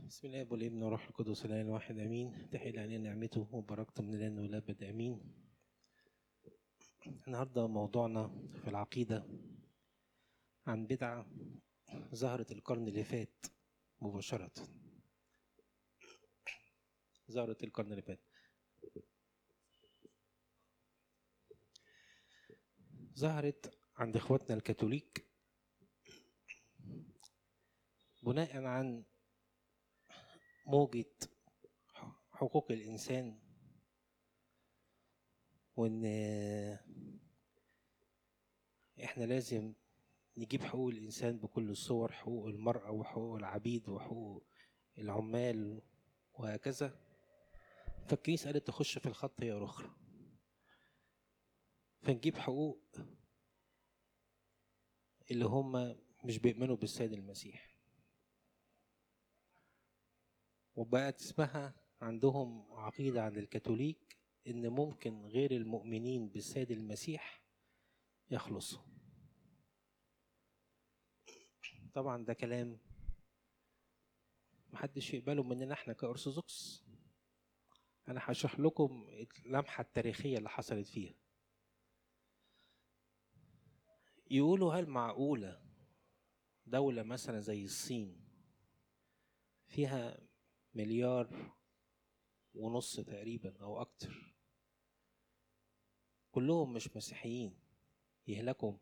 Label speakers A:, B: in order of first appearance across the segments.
A: بسم الله والابن والروح القدس الاله الواحد امين تحيل علينا نعمته وبركته من الان والابد امين النهارده موضوعنا في العقيده عن بدعه ظهرت القرن اللي فات مباشره ظهرت القرن اللي فات ظهرت عند اخواتنا الكاثوليك بناء عن موجة حقوق الإنسان وإن إحنا لازم نجيب حقوق الإنسان بكل الصور حقوق المرأة وحقوق العبيد وحقوق العمال وهكذا فالكنيسة قالت تخش في الخط هي أخرى فنجيب حقوق اللي هم مش بيؤمنوا بالسيد المسيح وبقت اسمها عندهم عقيدة عند الكاثوليك إن ممكن غير المؤمنين بالسيد المسيح يخلصوا طبعا ده كلام محدش يقبله مننا احنا كأرثوذكس أنا هشرح لكم اللمحة التاريخية اللي حصلت فيها يقولوا هل معقولة دولة مثلا زي الصين فيها مليار ونص تقريبا او اكتر كلهم مش مسيحيين يهلكوا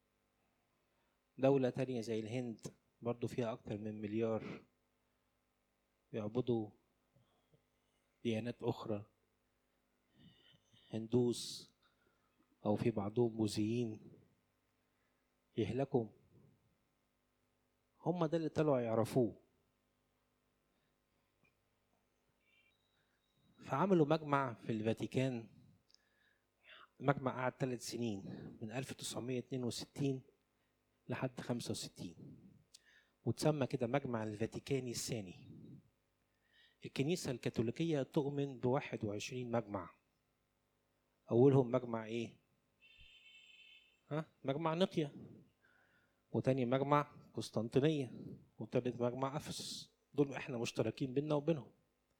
A: دولة تانية زي الهند برضو فيها أكتر من مليار يعبدوا ديانات أخرى هندوس أو في بعضهم بوذيين يهلكوا هم ده اللي طلعوا يعرفوه فعملوا مجمع في الفاتيكان مجمع قعد ثلاث سنين من 1962 لحد 65 وتسمى كده مجمع الفاتيكاني الثاني الكنيسة الكاثوليكية تؤمن ب 21 مجمع أولهم مجمع إيه؟ ها؟ مجمع نقيا وتاني مجمع قسطنطينية وتالت مجمع أفسس دول إحنا مشتركين بيننا وبينهم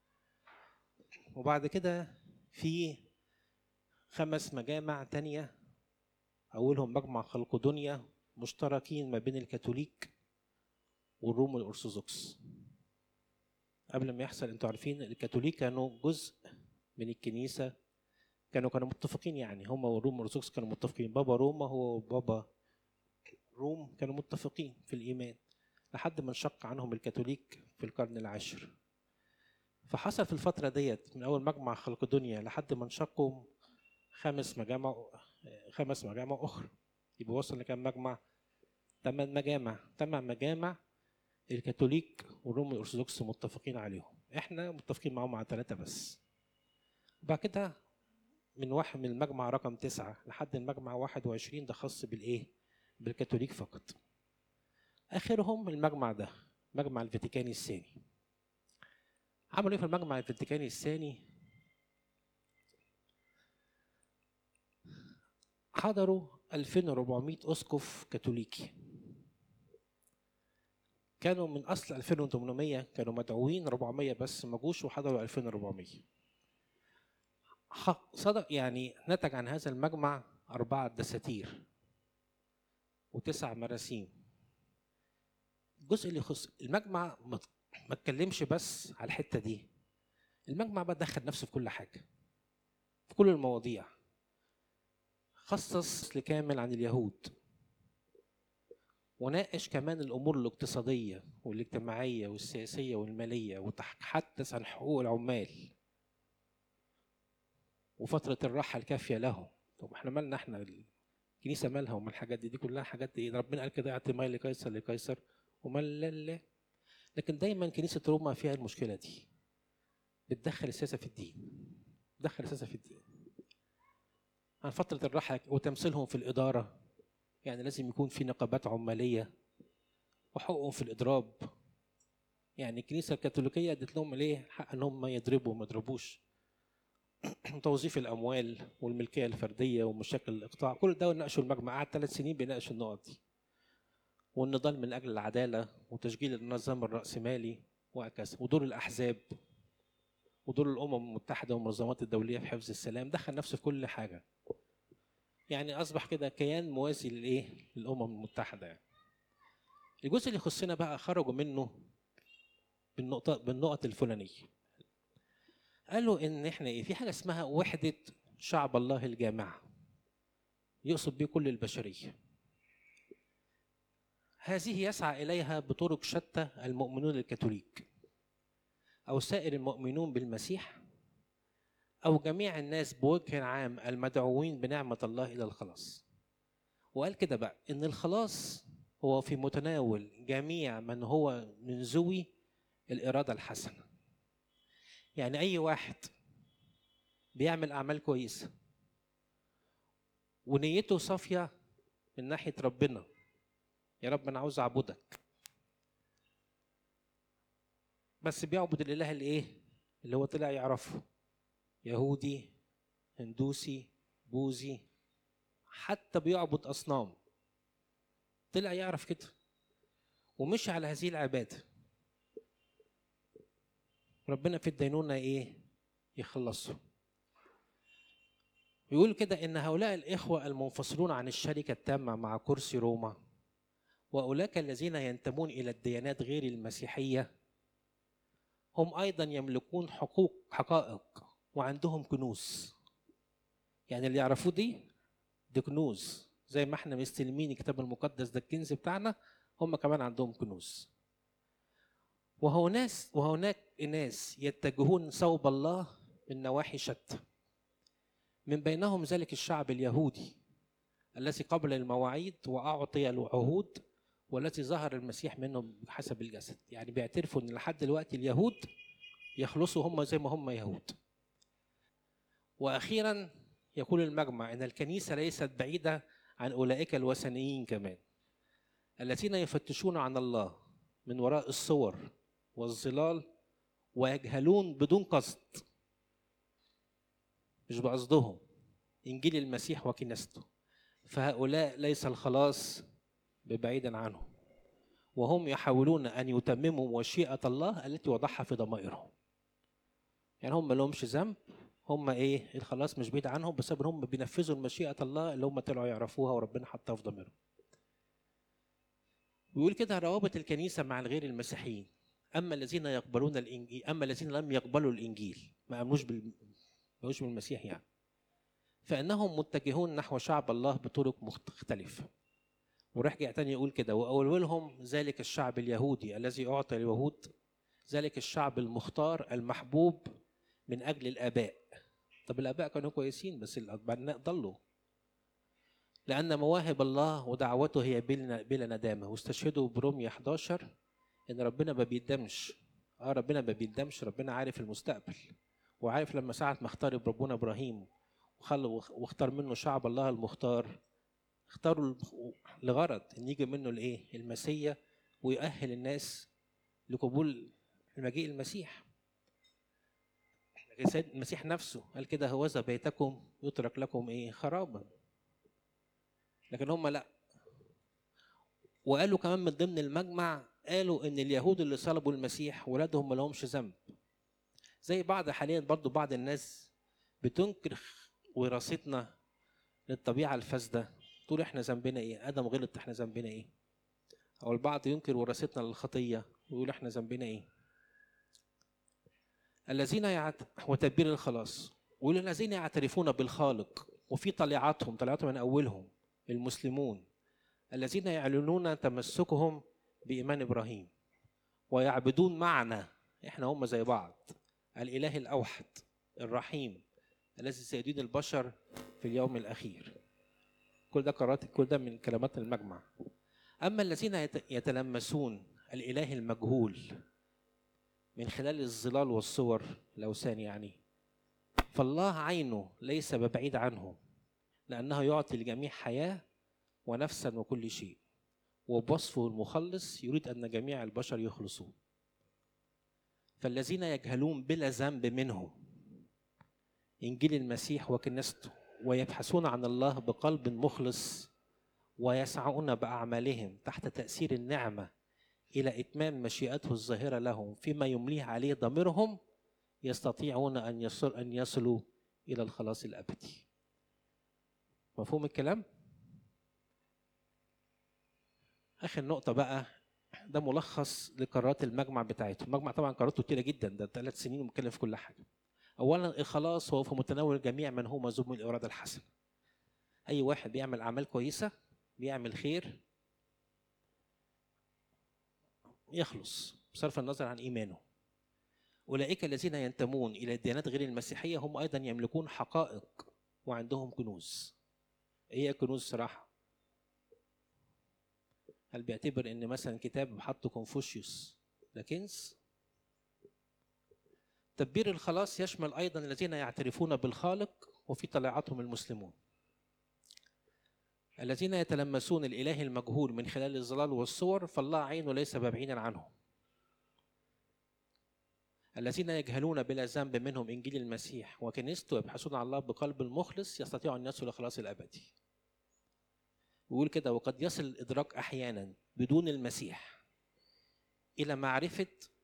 A: وبعد كده في خمس مجامع تانية أولهم مجمع خلقدونيا مشتركين ما بين الكاثوليك والروم الأرثوذكس قبل ما يحصل انتوا عارفين الكاثوليك كانوا جزء من الكنيسة كانوا كانوا متفقين يعني هم والروم الأرثوذكس كانوا متفقين بابا روما هو بابا روم كانوا متفقين في الإيمان لحد ما انشق عنهم الكاثوليك في القرن العاشر فحصل في الفترة ديت من أول مجمع خلق الدنيا لحد ما انشقوا خمس مجامع خمس مجامع أخرى يبقى وصل لكام مجمع؟ ثمان مجامع ثمان مجامع الكاثوليك والروم الأرثوذكس متفقين عليهم احنا متفقين معاهم على ثلاثة بس وبعد كده من واحد من المجمع رقم تسعة لحد المجمع واحد وعشرين ده خاص بالإيه؟ بالكاثوليك فقط آخرهم المجمع ده مجمع الفاتيكاني الثاني عملوا ايه في المجمع الفاتيكاني الثاني حضروا 2400 اسقف كاثوليكي كانوا من اصل 2800 كانوا مدعوين 400 بس ما جوش وحضروا 2400 صدق يعني نتج عن هذا المجمع أربعة دساتير وتسع مراسيم الجزء اللي يخص المجمع ما اتكلمش بس على الحته دي المجمع بقى دخل نفسه في كل حاجه في كل المواضيع خصص كامل عن اليهود وناقش كمان الامور الاقتصاديه والاجتماعيه والسياسيه والماليه وتحدث عن حقوق العمال وفتره الراحه الكافيه لهم طب احنا مالنا احنا الكنيسه مالها ومال الحاجات دي دي كلها حاجات ايه ربنا قال كده اعطي مال لقيصر لقيصر ومال لله لكن دايما كنيسه روما فيها المشكله دي بتدخل السياسه في الدين بتدخل السياسه في الدين عن فتره الراحه وتمثيلهم في الاداره يعني لازم يكون في نقابات عماليه وحقوقهم في الاضراب يعني الكنيسه الكاثوليكيه ادت لهم ليه حق ان هم يضربوا وما يضربوش توظيف الاموال والملكيه الفرديه ومشاكل الاقطاع كل ده ناقشوا المجمع قعد ثلاث سنين بيناقش النقط دي والنضال من اجل العداله وتشجيع النظام الراسمالي وهكذا ودور الأحزاب ودور الأمم المتحدة والمنظمات الدولية في حفظ السلام دخل نفسه في كل حاجة يعني أصبح كده كيان موازي للإيه؟ للأمم المتحدة يعني. الجزء اللي يخصنا بقى خرجوا منه بالنقطة بالنقط الفلانية قالوا إن إحنا إيه في حاجة اسمها وحدة شعب الله الجامعة يقصد بيه كل البشرية هذه يسعى إليها بطرق شتى المؤمنون الكاثوليك أو سائر المؤمنون بالمسيح أو جميع الناس بوجه عام المدعوين بنعمة الله إلى الخلاص وقال كده بقى إن الخلاص هو في متناول جميع من هو من ذوي الإرادة الحسنة يعني أي واحد بيعمل أعمال كويسة ونيته صافية من ناحية ربنا يا رب أنا عاوز أعبدك بس بيعبد الإله الإيه؟ اللي هو طلع يعرفه يهودي هندوسي بوذي حتى بيعبد أصنام طلع يعرف كده ومشي على هذه العبادة ربنا في الدينونة إيه؟ يخلصه يقول كده إن هؤلاء الإخوة المنفصلون عن الشركة التامة مع كرسي روما وأولئك الذين ينتمون إلى الديانات غير المسيحية هم أيضا يملكون حقوق حقائق وعندهم كنوز يعني اللي يعرفوه دي دي كنوز زي ما احنا مستلمين الكتاب المقدس ده الكنز بتاعنا هم كمان عندهم كنوز وهو ناس وهناك ناس يتجهون صوب الله من نواحي شتى من بينهم ذلك الشعب اليهودي الذي قبل المواعيد وأعطي العهود والتي ظهر المسيح منهم حسب الجسد يعني بيعترفوا ان لحد دلوقتي اليهود يخلصوا هم زي ما هم يهود واخيرا يقول المجمع ان الكنيسه ليست بعيده عن اولئك الوثنيين كمان الذين يفتشون عن الله من وراء الصور والظلال ويجهلون بدون قصد مش بقصدهم انجيل المسيح وكنيسته فهؤلاء ليس الخلاص ببعيدا عنهم وهم يحاولون ان يتمموا مشيئه الله التي وضعها في ضمائرهم يعني هم ما لهمش ذنب هم ايه الخلاص مش بعيد عنهم بس هم بينفذوا مشيئه الله اللي هم طلعوا يعرفوها وربنا حطها في ضميرهم ويقول كده روابط الكنيسه مع الغير المسيحيين اما الذين يقبلون الانجيل اما الذين لم يقبلوا الانجيل ما امنوش بال ما بالمسيح يعني فانهم متجهون نحو شعب الله بطرق مختلفه ورجع تاني يقول كده وأولهم ذلك الشعب اليهودي الذي أعطى اليهود ذلك الشعب المختار المحبوب من أجل الآباء طب الآباء كانوا كويسين بس الأبناء ضلوا لأن مواهب الله ودعوته هي بلا, بلا ندامة واستشهدوا برومية 11 إن ربنا ما بيندمش اه ربنا ما بيندمش ربنا عارف المستقبل وعارف لما ساعة ما اختار ربنا إبراهيم وخلوا واختار منه شعب الله المختار اختاروا لغرض ان يجي منه الايه المسيا ويؤهل الناس لقبول المجيء المسيح لكن سيد المسيح نفسه قال كده هوذا بيتكم يترك لكم ايه خرابا لكن هم لا وقالوا كمان من ضمن المجمع قالوا ان اليهود اللي صلبوا المسيح ولادهم ما لهمش ذنب زي بعض حاليا برضو بعض الناس بتنكر وراثتنا للطبيعه الفاسده تقول احنا ذنبنا ايه ادم غلط احنا ذنبنا ايه او البعض ينكر وراثتنا للخطيه ويقول احنا ذنبنا ايه الذين يعت... وتدبير الخلاص والذين يعترفون بالخالق وفي طليعاتهم طليعاتهم من اولهم المسلمون الذين يعلنون تمسكهم بايمان ابراهيم ويعبدون معنا احنا هم زي بعض الاله الاوحد الرحيم الذي سيدين البشر في اليوم الاخير كل ده قرارات كل ده من كلمات المجمع أما الذين يتلمسون الإله المجهول من خلال الظلال والصور الأوثان يعني فالله عينه ليس ببعيد عنهم لأنه يعطي الجميع حياة ونفسا وكل شيء وبوصفه المخلص يريد أن جميع البشر يخلصون فالذين يجهلون بلا ذنب منهم إنجيل المسيح وكنيسته ويبحثون عن الله بقلب مخلص ويسعون باعمالهم تحت تاثير النعمه إلى إتمام مشيئته الظاهرة لهم فيما يمليه عليه ضميرهم يستطيعون أن يصل أن يصلوا إلى الخلاص الأبدي. مفهوم الكلام؟ آخر نقطة بقى ده ملخص لقرارات المجمع بتاعته، المجمع طبعا قراراته كتيرة جدا ده ثلاث سنين ومتكلم في كل حاجة. أولا الخلاص هو في متناول الجميع من هو مذوب من الإرادة الحسنة. أي واحد بيعمل أعمال كويسة بيعمل خير يخلص بصرف النظر عن إيمانه أولئك الذين ينتمون إلى الديانات غير المسيحية هم أيضا يملكون حقائق وعندهم كنوز إيه هي كنوز صراحة هل بيعتبر إن مثلا كتاب حطه كونفوشيوس ده كنز تدبير الخلاص يشمل أيضا الذين يعترفون بالخالق وفي طليعتهم المسلمون الذين يتلمسون الإله المجهول من خلال الظلال والصور فالله عينه ليس بعيدا عنهم الذين يجهلون بلا ذنب منهم إنجيل المسيح وكنيسته يبحثون عن الله بقلب المخلص يستطيعوا أن يصلوا لخلاص الأبدي ويقول كده وقد يصل الإدراك أحيانا بدون المسيح إلى معرفة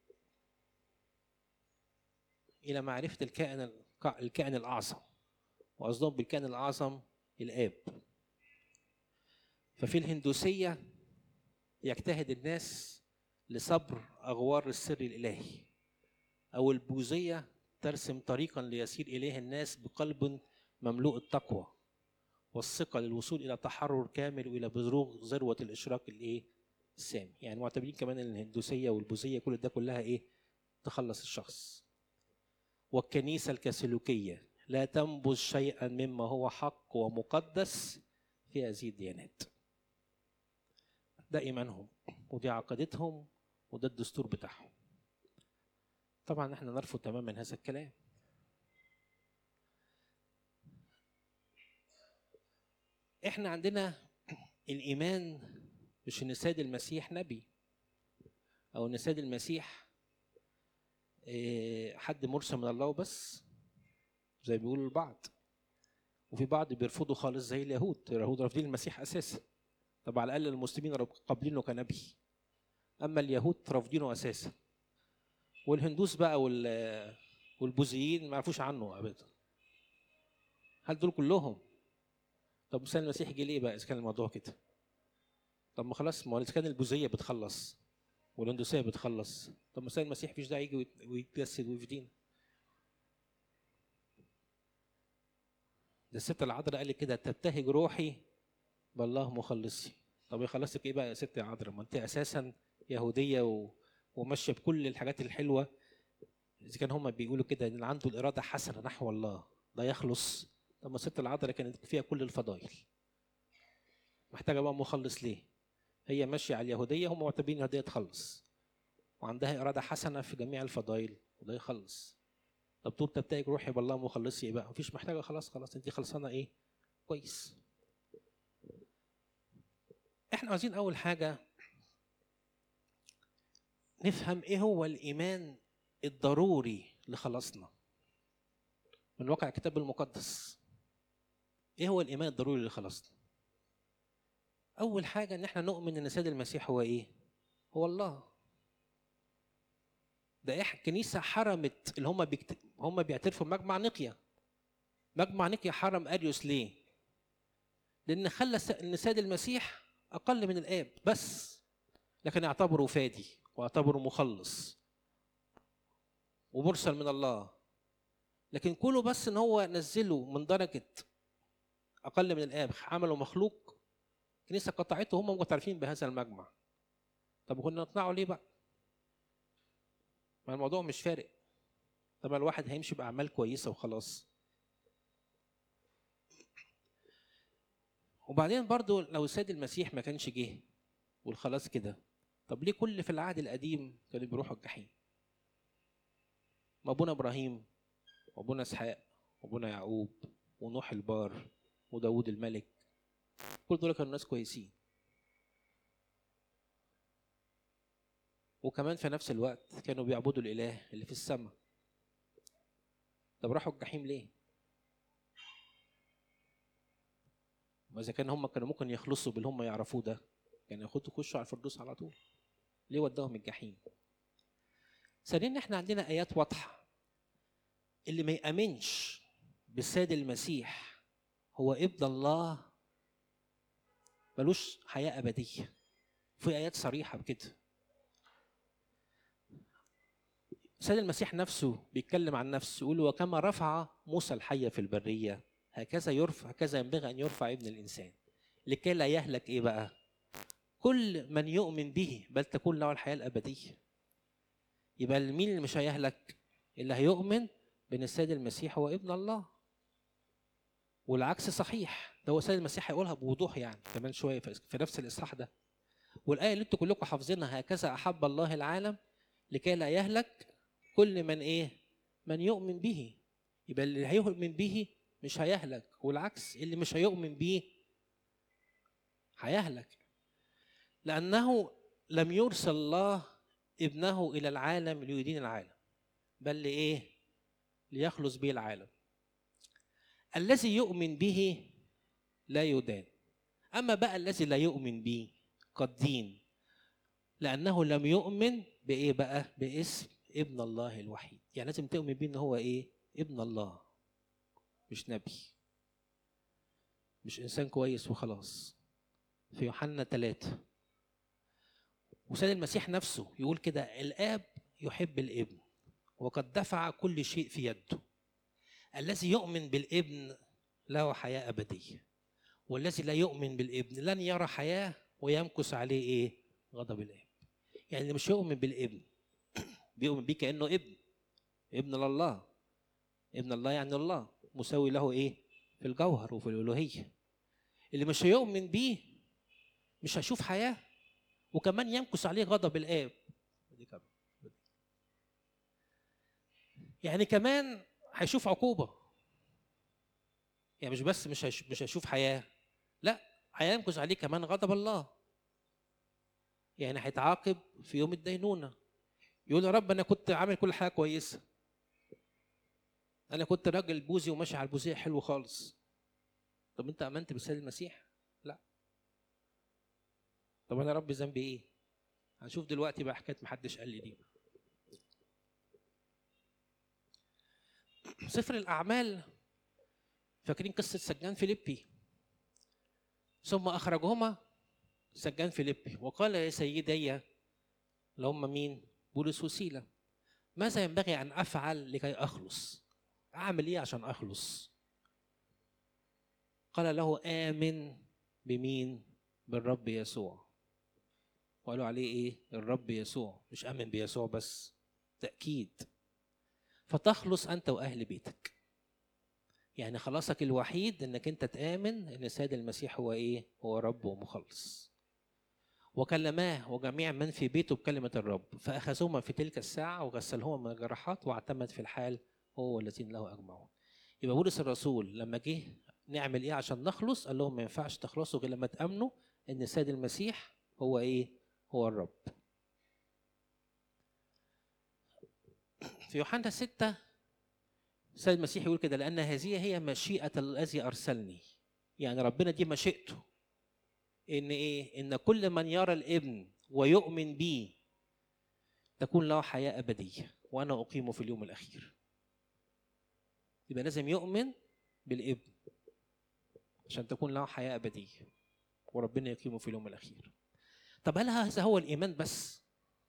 A: إلى معرفة الكائن الكائن الأعظم وقصدهم بالكائن الأعظم الآب ففي الهندوسية يجتهد الناس لصبر أغوار السر الإلهي أو البوذية ترسم طريقا ليسير إليه الناس بقلب مملوء التقوى والثقة للوصول إلى تحرر كامل وإلى بزروغ ذروة الإشراق الإيه؟ السامي يعني معتبرين كمان إن الهندوسية والبوذية كل ده كلها إيه؟ تخلص الشخص والكنيسة الكاثوليكية لا تنبذ شيئا مما هو حق ومقدس في هذه الديانات ده ايمانهم ودي عقيدتهم وده الدستور بتاعهم طبعا احنا نرفض تماما هذا الكلام احنا عندنا الايمان مش ان السيد المسيح نبي او ان السيد المسيح إيه، حد مرسل من الله وبس زي ما بيقولوا البعض وفي بعض بيرفضوا خالص زي اليهود اليهود رافضين المسيح اساسا طب على الاقل المسلمين قابلينه كنبي اما اليهود رافضينه اساسا والهندوس بقى وال والبوذيين ما يعرفوش عنه ابدا هل دول كلهم طب مثلا المسيح جه ليه بقى اذا كان الموضوع كده طب ما خلاص ما اذا كان البوذيه بتخلص والهندوسيه بتخلص طب مثلا المسيح فيش داعي يجي ويتجسد ويفدينا ده الست العذراء قال كده تبتهج روحي بالله مخلصي طب يخلصك ايه بقى يا ست يا عذراء ما انت اساسا يهوديه و... وماشيه بكل الحاجات الحلوه اذا كان هم بيقولوا كده ان عنده الاراده حسنه نحو الله لا يخلص طب ما الست العذراء كانت فيها كل الفضائل محتاجه بقى مخلص ليه هي ماشيه على اليهوديه هم معتبرين اليهوديه تخلص وعندها اراده حسنه في جميع الفضائل وده يخلص طب طول تبتهج روحي بالله مخلصي ايه بقى مفيش محتاجه خلاص خلاص انت خلصانه ايه كويس احنا عايزين اول حاجه نفهم ايه هو الايمان الضروري لخلاصنا من واقع الكتاب المقدس ايه هو الايمان الضروري لخلاصنا اول حاجه ان احنا نؤمن ان سيد المسيح هو ايه هو الله ده ايه الكنيسه حرمت اللي هم بيكت... هم بيعترفوا بمجمع نقيا مجمع نقيا حرم اريوس ليه لان خلى ان سيد المسيح اقل من الاب بس لكن اعتبره فادي واعتبره مخلص ومرسل من الله لكن كله بس ان هو نزله من درجه اقل من الاب عمله مخلوق الكنيسه قطعته هم معترفين بهذا المجمع طب كنا نقنعه ليه بقى ما الموضوع مش فارق طب الواحد هيمشي باعمال كويسه وخلاص وبعدين برضو لو السيد المسيح ما كانش جه والخلاص كده طب ليه كل في العهد القديم كانوا بيروحوا الجحيم ما ابونا ابراهيم وابونا اسحاق وابونا يعقوب ونوح البار وداود الملك كل دول كانوا ناس كويسين وكمان في نفس الوقت كانوا بيعبدوا الاله اللي في السماء طب راحوا الجحيم ليه ما اذا كان هم كانوا ممكن يخلصوا باللي هم يعرفوه ده كانوا ياخدوا يخشوا على الفردوس على طول ليه وداهم الجحيم ثانيا احنا عندنا ايات واضحه اللي ما يامنش بالسيد المسيح هو ابن الله ملوش حياه ابديه في ايات صريحه بكده سيد المسيح نفسه بيتكلم عن نفسه يقول وكما رفع موسى الحية في البرية هكذا يرفع هكذا ينبغي أن يرفع ابن الإنسان لكي لا يهلك إيه بقى كل من يؤمن به بل تكون له الحياة الأبدية يبقى مين اللي مش هيهلك اللي هيؤمن بأن السيد المسيح هو ابن الله والعكس صحيح ده هو السيد المسيح هيقولها بوضوح يعني كمان شوية في نفس الإصحاح ده والآية اللي انتوا كلكم حافظينها هكذا أحب الله العالم لكي لا يهلك كل من ايه من يؤمن به يبقى اللي هيؤمن به مش هيهلك والعكس اللي مش هيؤمن به هيهلك لانه لم يرسل الله ابنه الى العالم ليدين العالم بل لايه ليخلص به العالم الذي يؤمن به لا يدان اما بقى الذي لا يؤمن به قد دين لانه لم يؤمن بايه بقى باسم ابن الله الوحيد يعني لازم تؤمن بيه ان هو ايه ابن الله مش نبي مش انسان كويس وخلاص في يوحنا ثلاثة وسيد المسيح نفسه يقول كده الاب يحب الابن وقد دفع كل شيء في يده الذي يؤمن بالابن له حياة أبدية والذي لا يؤمن بالابن لن يرى حياة ويمكث عليه إيه؟ غضب الآب يعني اللي مش يؤمن بالابن بيؤمن بيه كانه ابن ابن لله ابن الله يعني الله مساوي له ايه في الجوهر وفي الالوهيه اللي مش هيؤمن بيه مش هيشوف حياه وكمان يمكث عليه غضب الاب يعني كمان هيشوف عقوبه يعني مش بس مش مش هيشوف حياه لا هيمكث عليه كمان غضب الله يعني هيتعاقب في يوم الدينونه يقول يا رب انا كنت عامل كل حاجه كويسه انا كنت راجل بوزي وماشي على البوزيه حلو خالص طب انت امنت بالسيد المسيح لا طب انا يا رب ذنبي ايه هنشوف دلوقتي بقى حكايه محدش قال لي دي سفر الاعمال فاكرين قصه سجان فيليبي ثم اخرجهما سجان فيليبي وقال يا سيدي اللي هم مين بولس وسيلة ماذا ينبغي أن أفعل لكي أخلص أعمل إيه عشان أخلص قال له آمن بمين بالرب يسوع وقالوا عليه إيه الرب يسوع مش آمن بيسوع بس تأكيد فتخلص أنت وأهل بيتك يعني خلاصك الوحيد انك انت تآمن ان السيد المسيح هو ايه هو رب ومخلص وكلماه وجميع من في بيته بكلمة الرب فأخذهما في تلك الساعة وغسلهما من الجراحات واعتمد في الحال هو والذين له أجمعون يبقى بولس الرسول لما جه نعمل ايه عشان نخلص قال لهم ما ينفعش تخلصوا غير لما تامنوا ان السيد المسيح هو ايه هو الرب في يوحنا ستة السيد المسيح يقول كده لأن هذه هي مشيئة الذي أرسلني يعني ربنا دي مشيئته ان ايه ان كل من يرى الابن ويؤمن بي تكون له حياه ابديه وانا اقيمه في اليوم الاخير يبقى لازم يؤمن بالابن عشان تكون له حياه ابديه وربنا يقيمه في اليوم الاخير طب هل هذا هو الايمان بس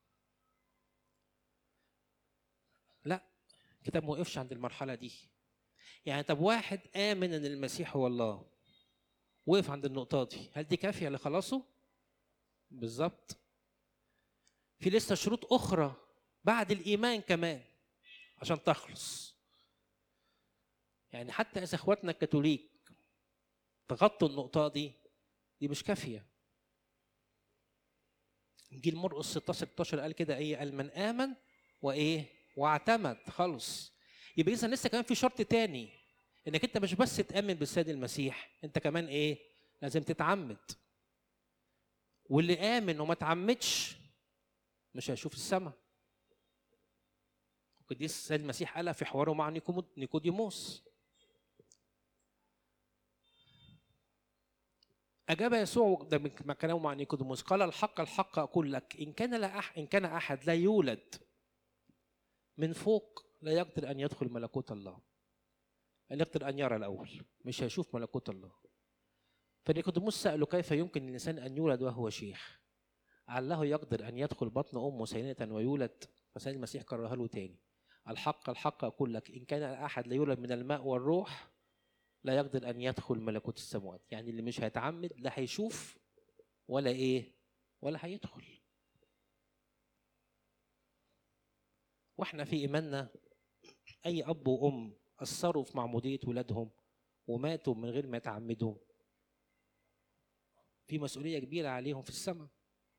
A: لا الكتاب ما وقفش عند المرحله دي يعني طب واحد امن ان المسيح هو الله وقف عند النقطة دي هل دي كافية لخلاصه؟ بالظبط في لسه شروط أخرى بعد الإيمان كمان عشان تخلص يعني حتى إذا إخواتنا الكاثوليك تغطوا النقطة دي دي مش كافية إنجيل مرقس 16 16 قال كده إيه قال من آمن وإيه واعتمد خلص يبقى إذا لسه كمان في شرط تاني انك انت مش بس تامن بالسيد المسيح انت كمان ايه لازم تتعمد واللي امن وما تعمدش مش هيشوف السماء القديس السيد المسيح قالها في حواره مع نيكوديموس أجاب يسوع ده من كلامه مع نيكوديموس قال الحق الحق أقول لك إن كان لا أح إن كان أحد لا يولد من فوق لا يقدر أن يدخل ملكوت الله لا يقدر أن يرى الأول مش هيشوف ملكوت الله فنيكوديموس سأله كيف يمكن للإنسان أن يولد وهو شيخ علّه يقدر أن يدخل بطن أمه سينة ويولد فسيد المسيح كررها له تاني الحق الحق أقول لك إن كان أحد لا يولد من الماء والروح لا يقدر أن يدخل ملكوت السماوات يعني اللي مش هيتعمد لا هيشوف ولا إيه ولا هيدخل واحنا في إيماننا أي أب وأم أثروا في معمودية ولادهم وماتوا من غير ما يتعمدوا في مسؤولية كبيرة عليهم في السماء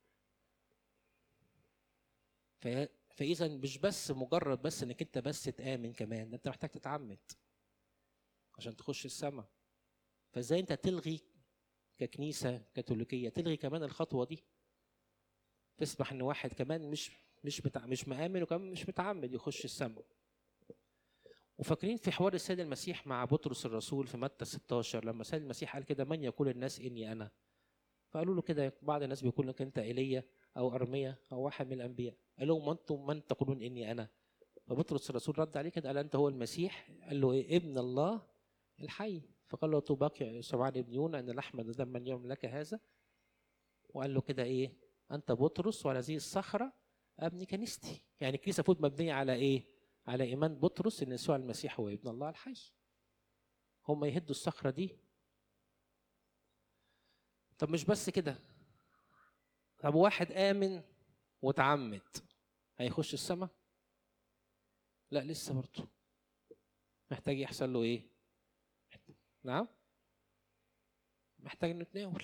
A: فإذا مش بس مجرد بس إنك أنت بس تآمن كمان أنت محتاج تتعمد عشان تخش السماء فازاي انت تلغي ككنيسه كاثوليكيه تلغي كمان الخطوه دي تسمح ان واحد كمان مش مش بتاع مش مآمن وكمان مش متعمد يخش السماء وفاكرين في حوار السيد المسيح مع بطرس الرسول في متى 16 لما السيد المسيح قال كده من يقول الناس اني انا فقالوا له كده بعض الناس بيقول لك انت ايليا او ارميا او واحد من الانبياء قال لهم انتم من تقولون اني انا فبطرس الرسول رد عليه كده قال انت هو المسيح قال له ايه ابن الله الحي فقال له طوباك يا سمعان بن يونا ان لحم دم من يوم لك هذا وقال له كده ايه انت بطرس وعلى هذه الصخره ابني كنيستي يعني الكنيسه فوت مبنيه على ايه على ايمان بطرس ان يسوع المسيح هو ابن الله الحي هم يهدوا الصخره دي طب مش بس كده طب واحد امن وتعمد هيخش السماء لا لسه برضه محتاج يحصل له ايه نعم محتاج نتناول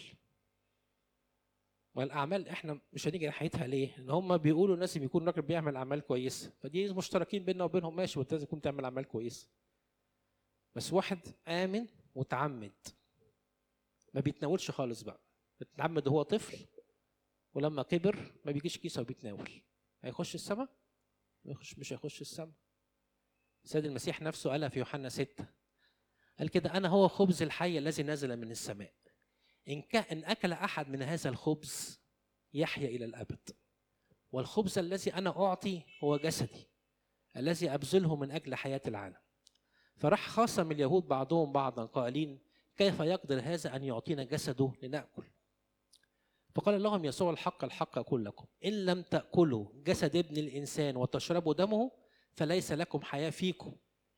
A: والاعمال احنا مش هنيجي ناحيتها ليه؟ ان هم بيقولوا الناس بيكون راجل بيعمل اعمال كويسه فدي مشتركين بيننا وبينهم ماشي وانت لازم تكون تعمل اعمال كويسه بس واحد امن وتعمد ما بيتناولش خالص بقى بيتعمد وهو طفل ولما كبر ما بيجيش كيسه وبيتناول هيخش السماء؟ يخش مش هيخش السماء السيد المسيح نفسه قالها في يوحنا 6 قال كده أنا هو خبز الحي الذي نزل من السماء إن, إن أكل أحد من هذا الخبز يحيا إلى الأبد والخبز الذي أنا أعطي هو جسدي الذي أبذله من أجل حياة العالم فراح خاصم اليهود بعضهم بعضا قائلين كيف يقدر هذا أن يعطينا جسده لنأكل فقال لهم يسوع الحق الحق أقول لكم إن لم تأكلوا جسد ابن الإنسان وتشربوا دمه فليس لكم حياة فيكم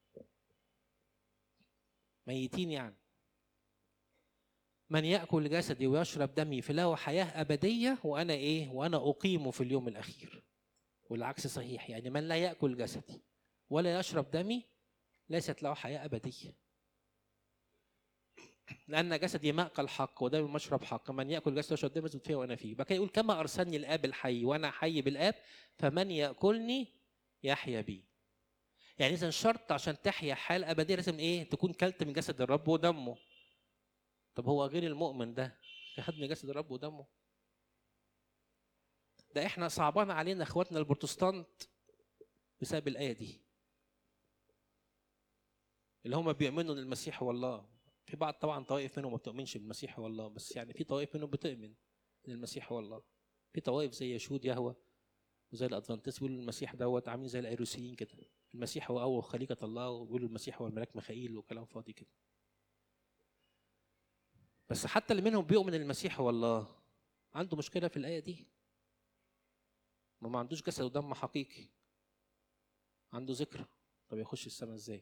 A: ميتين يعني من يأكل جسدي ويشرب دمي فله حياة أبدية وأنا إيه؟ وأنا أقيمه في اليوم الأخير. والعكس صحيح يعني من لا يأكل جسدي ولا يشرب دمي ليست له حياة أبدية. لأن جسدي مأكل حق ودمي مشرب حق، من يأكل جسدي ويشرب دمي يثبت فيه وأنا فيه. بقى يقول كما أرسلني الآب الحي وأنا حي بالآب فمن يأكلني يحيا بي. يعني اذا شرط عشان تحيا حال ابديه لازم ايه تكون كلت من جسد الرب ودمه طب هو غير المؤمن ده خد من جسد الرب ودمه ده احنا صعبان علينا اخواتنا البروتستانت بسبب الايه دي اللي هم بيؤمنوا ان المسيح هو الله في بعض طبعا طوائف منهم ما بتؤمنش بالمسيح هو الله بس يعني في طوائف منهم بتؤمن ان المسيح هو الله في طوائف زي يشود يهوى وزي الادفانتست بيقولوا المسيح دوت عاملين زي الايروسيين كده المسيح هو أول خليقة الله ويقولوا المسيح هو الملاك ميخائيل وكلام فاضي كده بس حتى اللي منهم بيؤمن ان المسيح هو الله عنده مشكلة في الآية دي ما ما عندوش جسد ودم حقيقي عنده ذكرى طب يخش السماء ازاي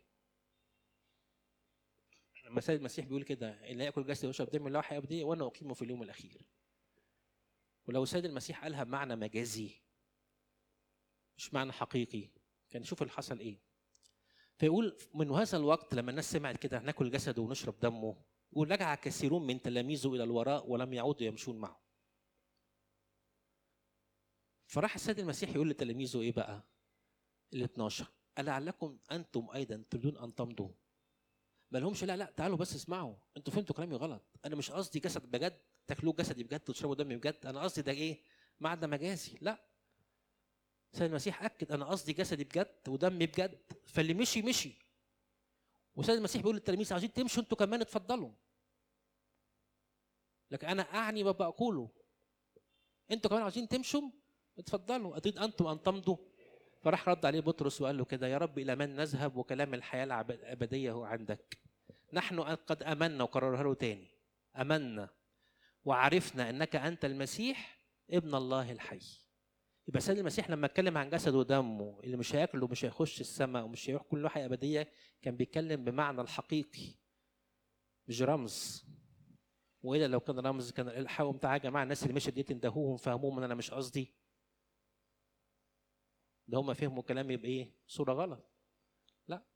A: لما سيد المسيح بيقول كده اللي ياكل جسدي ويشرب دمي له حياه ابديه وانا اقيمه في اليوم الاخير ولو سيد المسيح قالها بمعنى مجازي مش معنى حقيقي كان يشوف اللي حصل ايه فيقول من هذا الوقت لما الناس سمعت كده ناكل جسده ونشرب دمه يقول رجع كثيرون من تلاميذه الى الوراء ولم يعودوا يمشون معه فراح السيد المسيح يقول لتلاميذه ايه بقى ال 12 ألعلكم أنتم أيضا تريدون أن تمضوا ما لهمش لا لا تعالوا بس اسمعوا انتوا فهمتوا كلامي غلط انا مش قصدي جسد بجد تاكلوه جسدي بجد وتشربوا دمي بجد انا قصدي ده ايه معنى مجازي لا سيد المسيح اكد انا قصدي جسدي بجد ودمي بجد فاللي مشي مشي وسيد المسيح بيقول للتلاميذ عايزين تمشوا انتوا كمان اتفضلوا لكن انا اعني ما بقوله انتوا كمان عاوزين تمشوا اتفضلوا اتريد انتم ان تمضوا فراح رد عليه بطرس وقال له كده يا رب الى من نذهب وكلام الحياه الابديه هو عندك نحن قد امنا وكررها له تاني امنا وعرفنا انك انت المسيح ابن الله الحي يبقى سيد المسيح لما اتكلم عن جسده ودمه اللي مش هياكله ومش هيخش السماء ومش هيروح كل حياه ابديه كان بيتكلم بمعنى الحقيقي مش رمز والا لو كان رمز كان الحقوا تعالى يا جماعه الناس اللي مشت دي اندهوهم فهموهم ان انا مش قصدي ده هم فهموا كلامي بايه؟ صوره غلط لا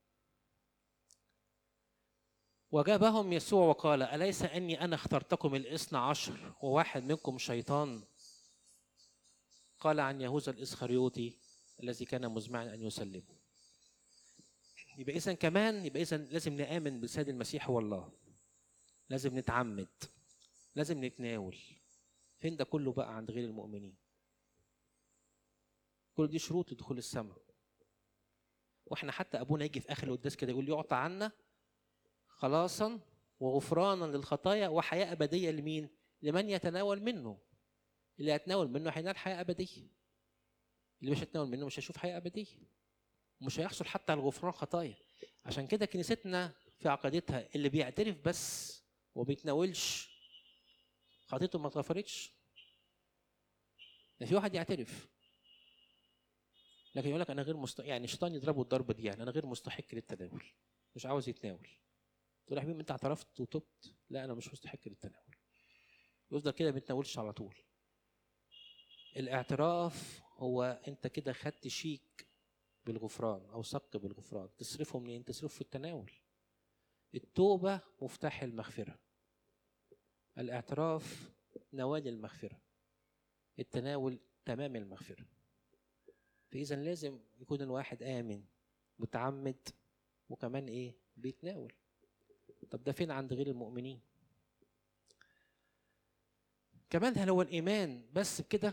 A: وجابهم يسوع وقال أليس أني أنا اخترتكم الاثنى عشر وواحد منكم شيطان قال عن يهوذا الإسخريوطي الذي كان مزمعا أن يسلمه يبقى إذا كمان يبقى إذا لازم نآمن بالسيد المسيح هو الله لازم نتعمد لازم نتناول فين ده كله بقى عند غير المؤمنين كل دي شروط لدخول السماء واحنا حتى ابونا يجي في اخر القداس كده يقول يعطى عنا خلاصا وغفرانا للخطايا وحياه ابديه لمين؟ لمن يتناول منه اللي هيتناول منه هينال حياه ابديه اللي مش هيتناول منه مش هيشوف حياه ابديه ومش هيحصل حتى على غفران خطايا عشان كده كنيستنا في عقيدتها اللي بيعترف بس وما بيتناولش خطيته ما اتغفرتش ده في واحد يعترف لكن يقول لك انا غير مست... يعني الشيطان يضربه الضربه دي يعني انا غير مستحق للتناول مش عاوز يتناول تقول يا حبيبي انت اعترفت وتبت لا انا مش مستحق للتناول يفضل كده ما يتناولش على طول الاعتراف هو انت كده خدت شيك بالغفران او صك بالغفران تصرفه منين تصرفه في التناول التوبه مفتاح المغفره الاعتراف نوال المغفره التناول تمام المغفره فاذا لازم يكون الواحد امن متعمد وكمان ايه بيتناول طب ده فين عند غير المؤمنين كمان هل هو الايمان بس بكده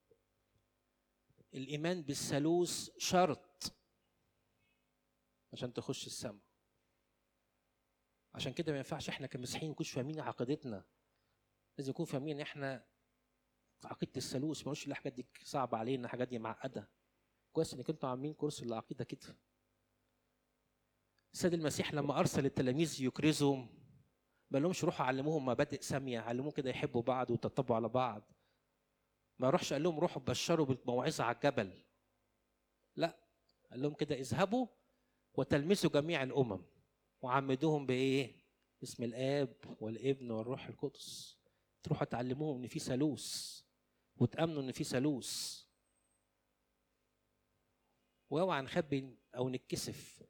A: الايمان بالثالوث شرط عشان تخش السماء عشان كده ما ينفعش احنا كمسيحيين نكونش فاهمين عقيدتنا لازم نكون فاهمين ان احنا عقيده الثالوث ما الحاجات دي صعبه علينا الحاجات دي معقده كويس انك انتوا عاملين كورس العقيده كده السيد المسيح لما ارسل التلاميذ يكرزهم ما لهمش روحوا علموهم مبادئ ساميه علموهم كده يحبوا بعض ويتطبعوا على بعض ما روحش قال لهم روحوا بشروا بالموعظه على الجبل لا قال لهم كده اذهبوا وتلمسوا جميع الامم وعمدوهم بايه باسم الاب والابن والروح القدس تروحوا تعلموهم ان في ثالوث وتامنوا ان في ثالوث واوعى نخبي او نتكسف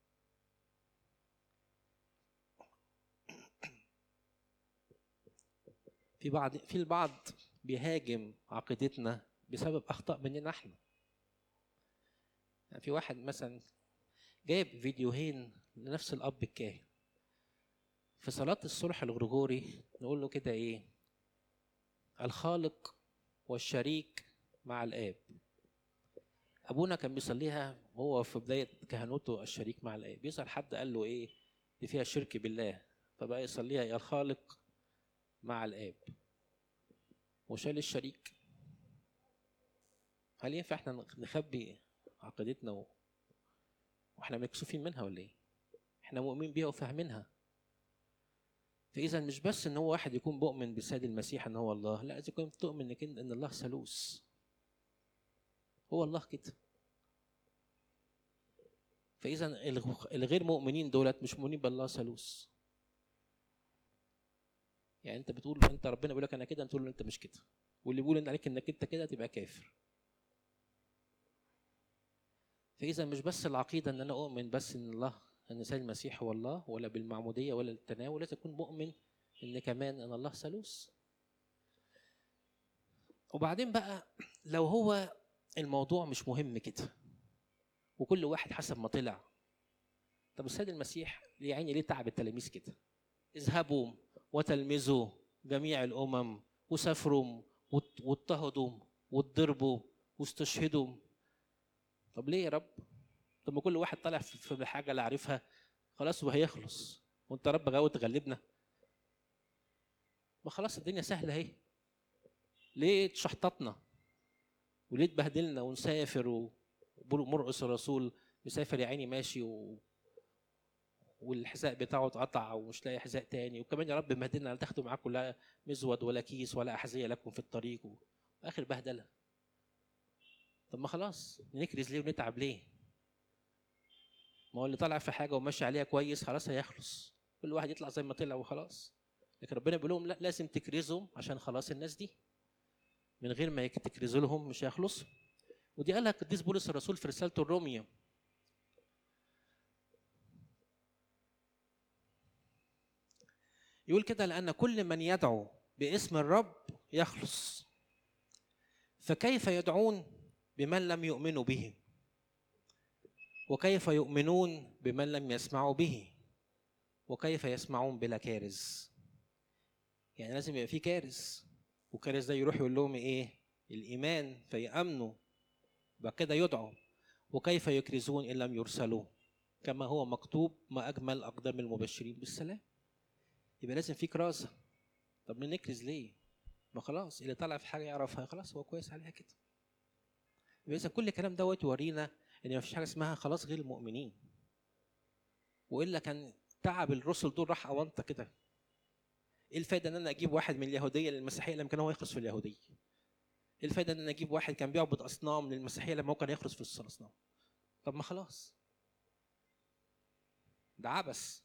A: في بعض في البعض بيهاجم عقيدتنا بسبب اخطاء مننا احنا يعني في واحد مثلا جايب فيديوهين لنفس الاب الكاهن في صلاة الصلح الغرغوري نقول له كده ايه الخالق والشريك مع الاب ابونا كان بيصليها وهو في بدايه كهنوته الشريك مع الاب يسال حد قال له ايه دي فيها شرك بالله فبقى يصليها يا الخالق مع الاب وشال الشريك هل ينفع احنا نخبي عقيدتنا و... واحنا مكسوفين منها ولا ايه احنا مؤمنين بيها وفاهمينها فاذا مش بس ان هو واحد يكون مؤمن بالسيد المسيح ان هو الله لا اذا كنت تؤمن ان ان الله ثالوث هو الله كده فاذا الغير مؤمنين دولت مش مؤمنين بالله ثالوث يعني انت بتقول انت ربنا بيقول لك انا كده تقول له انت مش كده واللي بيقول ان عليك انك انت كده تبقى كافر فاذا مش بس العقيده ان انا اؤمن بس ان الله ان سيد المسيح هو الله ولا بالمعموديه ولا التناول لازم اكون مؤمن ان كمان ان الله ثالوث وبعدين بقى لو هو الموضوع مش مهم كده وكل واحد حسب ما طلع طب السيد المسيح يا عيني ليه تعب التلاميذ كده اذهبوا وتلمذوا جميع الامم وسافروا واضطهدوا واتضربوا واستشهدوا طب ليه يا رب طب ما كل واحد طالع في الحاجه اللي عارفها خلاص هو هيخلص وانت رب غاوي تغلبنا ما خلاص الدنيا سهله اهي ليه تشحططنا وليه تبهدلنا ونسافر ومرقص الرسول مسافر يا عيني ماشي و... والحذاء بتاعه اتقطع ومش لاقي حذاء تاني وكمان يا رب مهدلنا لا تاخدوا معاكم لا مزود ولا كيس ولا احذيه لكم في الطريق واخر بهدله طب ما خلاص نكرز ليه ونتعب ليه ما هو اللي طالع في حاجه وماشي عليها كويس خلاص هيخلص كل واحد يطلع زي ما طلع وخلاص لكن ربنا بيقول لهم لا لازم تكرزوا عشان خلاص الناس دي من غير ما تكرزوا لهم مش هيخلصوا ودي قالها القديس بولس الرسول في رسالته الرومية يقول كده لأن كل من يدعو باسم الرب يخلص فكيف يدعون بمن لم يؤمنوا به وكيف يؤمنون بمن لم يسمعوا به وكيف يسمعون بلا كارز يعني لازم يبقى في كارز وكارز ده يروح يقول لهم ايه الايمان فيامنوا بعد كده يدعوا وكيف يكرزون ان لم يرسلوا كما هو مكتوب ما اجمل اقدام المبشرين بالسلام يبقى لازم في كرازه طب ما نكرز ليه ما خلاص اللي طلع في حاجه يعرفها خلاص هو كويس عليها كده يبقى اذا كل الكلام دوت يورينا ان ما فيش حاجه اسمها خلاص غير المؤمنين والا كان تعب الرسل دول راح اونطه كده ايه الفايده ان انا اجيب واحد من اليهوديه للمسيحيه لما كان هو يخلص في اليهوديه ايه الفايده ان انا اجيب واحد كان بيعبد اصنام للمسيحيه لما هو كان يخلص في الاصنام طب ما خلاص ده عبث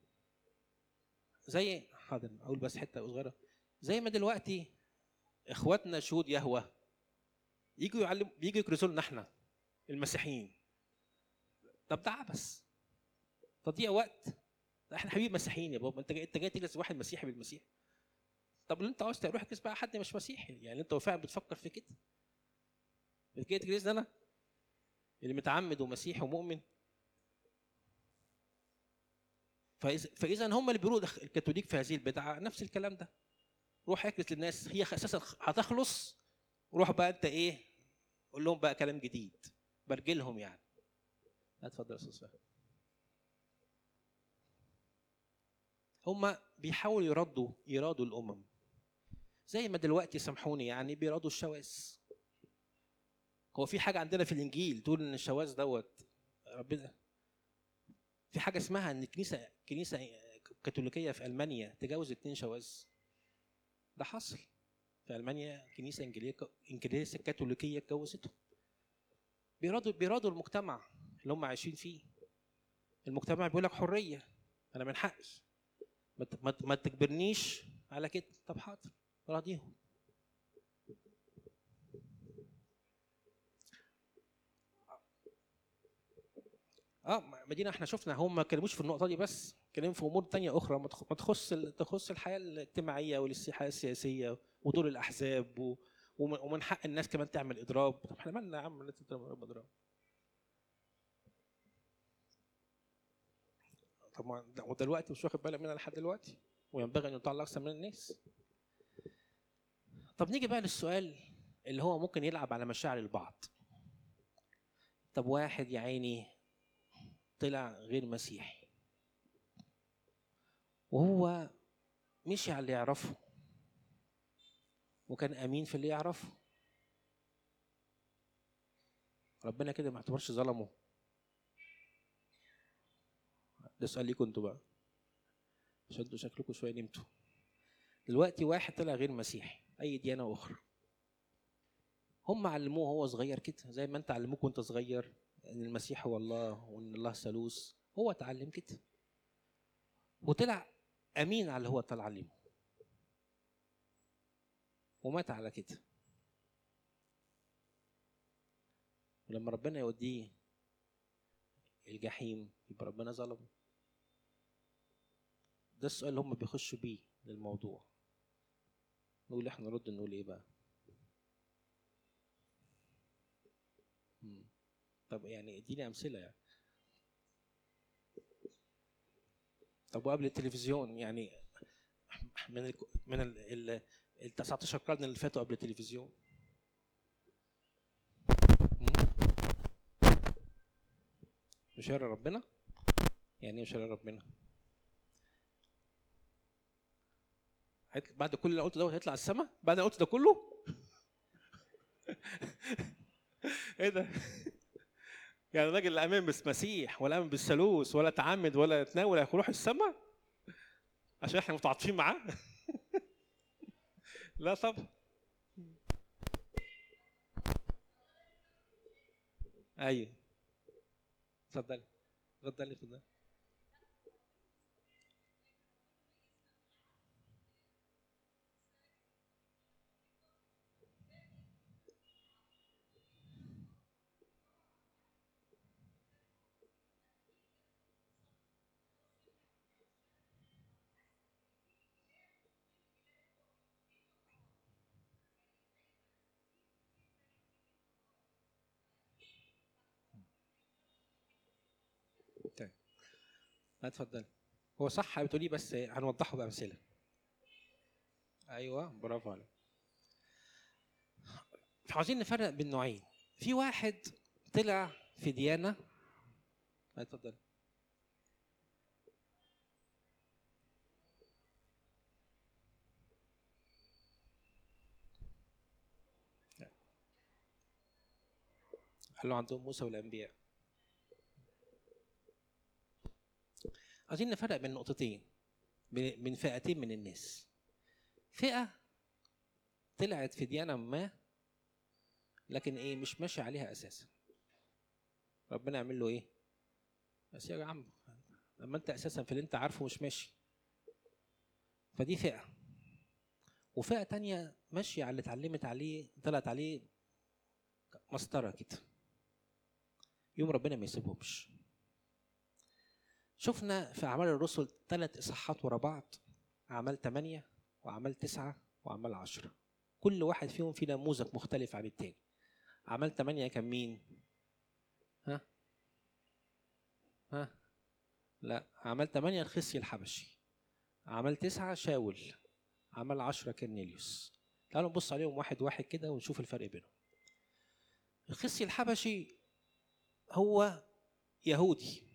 A: زي حاضر اقول بس حته صغيره زي ما دلوقتي اخواتنا شهود يهوه يجوا يعلم بيجوا يكرسوا لنا احنا المسيحيين طب ده عبث تضييع وقت احنا حبيب مسيحيين يا بابا انت جاي انت جاي تجلس واحد مسيحي بالمسيح طب اللي انت عاوز تروح اجلس بقى حد مش مسيحي يعني انت فعلا بتفكر في كده جاي تجلسني انا اللي متعمد ومسيحي ومؤمن فاذا فاذا هم اللي بيقولوا الكاثوليك في هذه البدعه نفس الكلام ده روح اكرس للناس هي اساسا هتخلص روح بقى انت ايه قول لهم بقى كلام جديد برجلهم يعني اتفضل يا استاذ فهد هم بيحاولوا يردوا يرادوا الامم زي ما دلوقتي سامحوني يعني بيرادوا الشواذ هو في حاجه عندنا في الانجيل تقول ان الشواذ دوت ربنا في حاجه اسمها ان كنيسه كنيسه كاثوليكيه في المانيا تجاوز اتنين شواذ ده حصل في المانيا كنيسه انجيليه انجليزيه كاثوليكيه اتجوزتهم بيرادوا بيرادوا المجتمع اللي هم عايشين فيه المجتمع بيقول لك حريه انا من حقي ما ما تجبرنيش على كده طب حاضر راضيهم اه مدينه احنا شفنا هم ما اتكلموش في النقطه دي بس اتكلموا في امور تانية اخرى ما تخص تخص الحياه الاجتماعيه والحياه السياسيه ودور الاحزاب و... ومن حق الناس كمان تعمل اضراب طب احنا مالنا يا عم الناس تعمل اضراب طبعا ودلوقتي مش واخد بالك منها لحد دلوقتي وينبغي ان يطلع اكثر من الناس طب نيجي بقى للسؤال اللي هو ممكن يلعب على مشاعر البعض طب واحد يا عيني طلع غير مسيحي وهو مشي على اللي يعرفه وكان امين في اللي يعرفه ربنا كده ما اعتبرش ظلمه ده سؤال ليكم انتوا بقى عشان انتوا شكلكم شويه نمتوا دلوقتي واحد طلع غير مسيحي اي ديانه اخرى هم علموه وهو صغير كده زي ما انت علموك وانت صغير ان المسيح هو الله وان الله ثالوث هو اتعلم كده وطلع امين على اللي هو طلع علمه ومات على كده ولما ربنا يوديه الجحيم يبقى ربنا ظلمه ده السؤال اللي هم بيخشوا بيه للموضوع نقول احنا نرد نقول ايه بقى مم. طب يعني اديني امثله يعني طب وقبل التلفزيون يعني من ال من ال ال 19 قرن اللي فاتوا قبل التلفزيون مش هيرى ربنا يعني ايه مش هيرى ربنا هيطلع- بعد كل اللي قلته ده هيطلع السما بعد اللي قلته ده كله ايه ده يعني الراجل لا امن بالمسيح ولا امن بالثالوث ولا تعمد ولا تناول هيروح السما عشان احنا متعاطفين معاه لا طبعا ايوه اتفضلي اتفضلي اتفضلي طيب لا اتفضل هو صح بتقولي بس هنوضحه بامثله ايوه برافو عليك عاوزين نفرق بين نوعين في واحد طلع في ديانه لا اتفضل قال له عندهم موسى والانبياء عايزين نفرق بين نقطتين بين بين فئتين من الناس فئة طلعت في ديانة ما لكن ايه مش ماشي عليها اساسا ربنا يعمل له ايه بس يا عم لما انت اساسا في اللي انت عارفه مش ماشي فدي فئة وفئة تانية ماشية على اللي اتعلمت عليه طلعت عليه مسطرة كده يوم ربنا ما يسيبهمش شفنا في أعمال الرسل ثلاث إصحاحات ورا بعض أعمال ثمانية وأعمال تسعة وأعمال عشرة كل واحد فيهم في نموذج مختلف عن التاني أعمال ثمانية كان مين؟ ها؟ ها؟ لا أعمال ثمانية الخصي الحبشي أعمال تسعة شاول أعمال عشرة كرنيليوس تعالوا نبص عليهم واحد واحد كده ونشوف الفرق بينهم الخصي الحبشي هو يهودي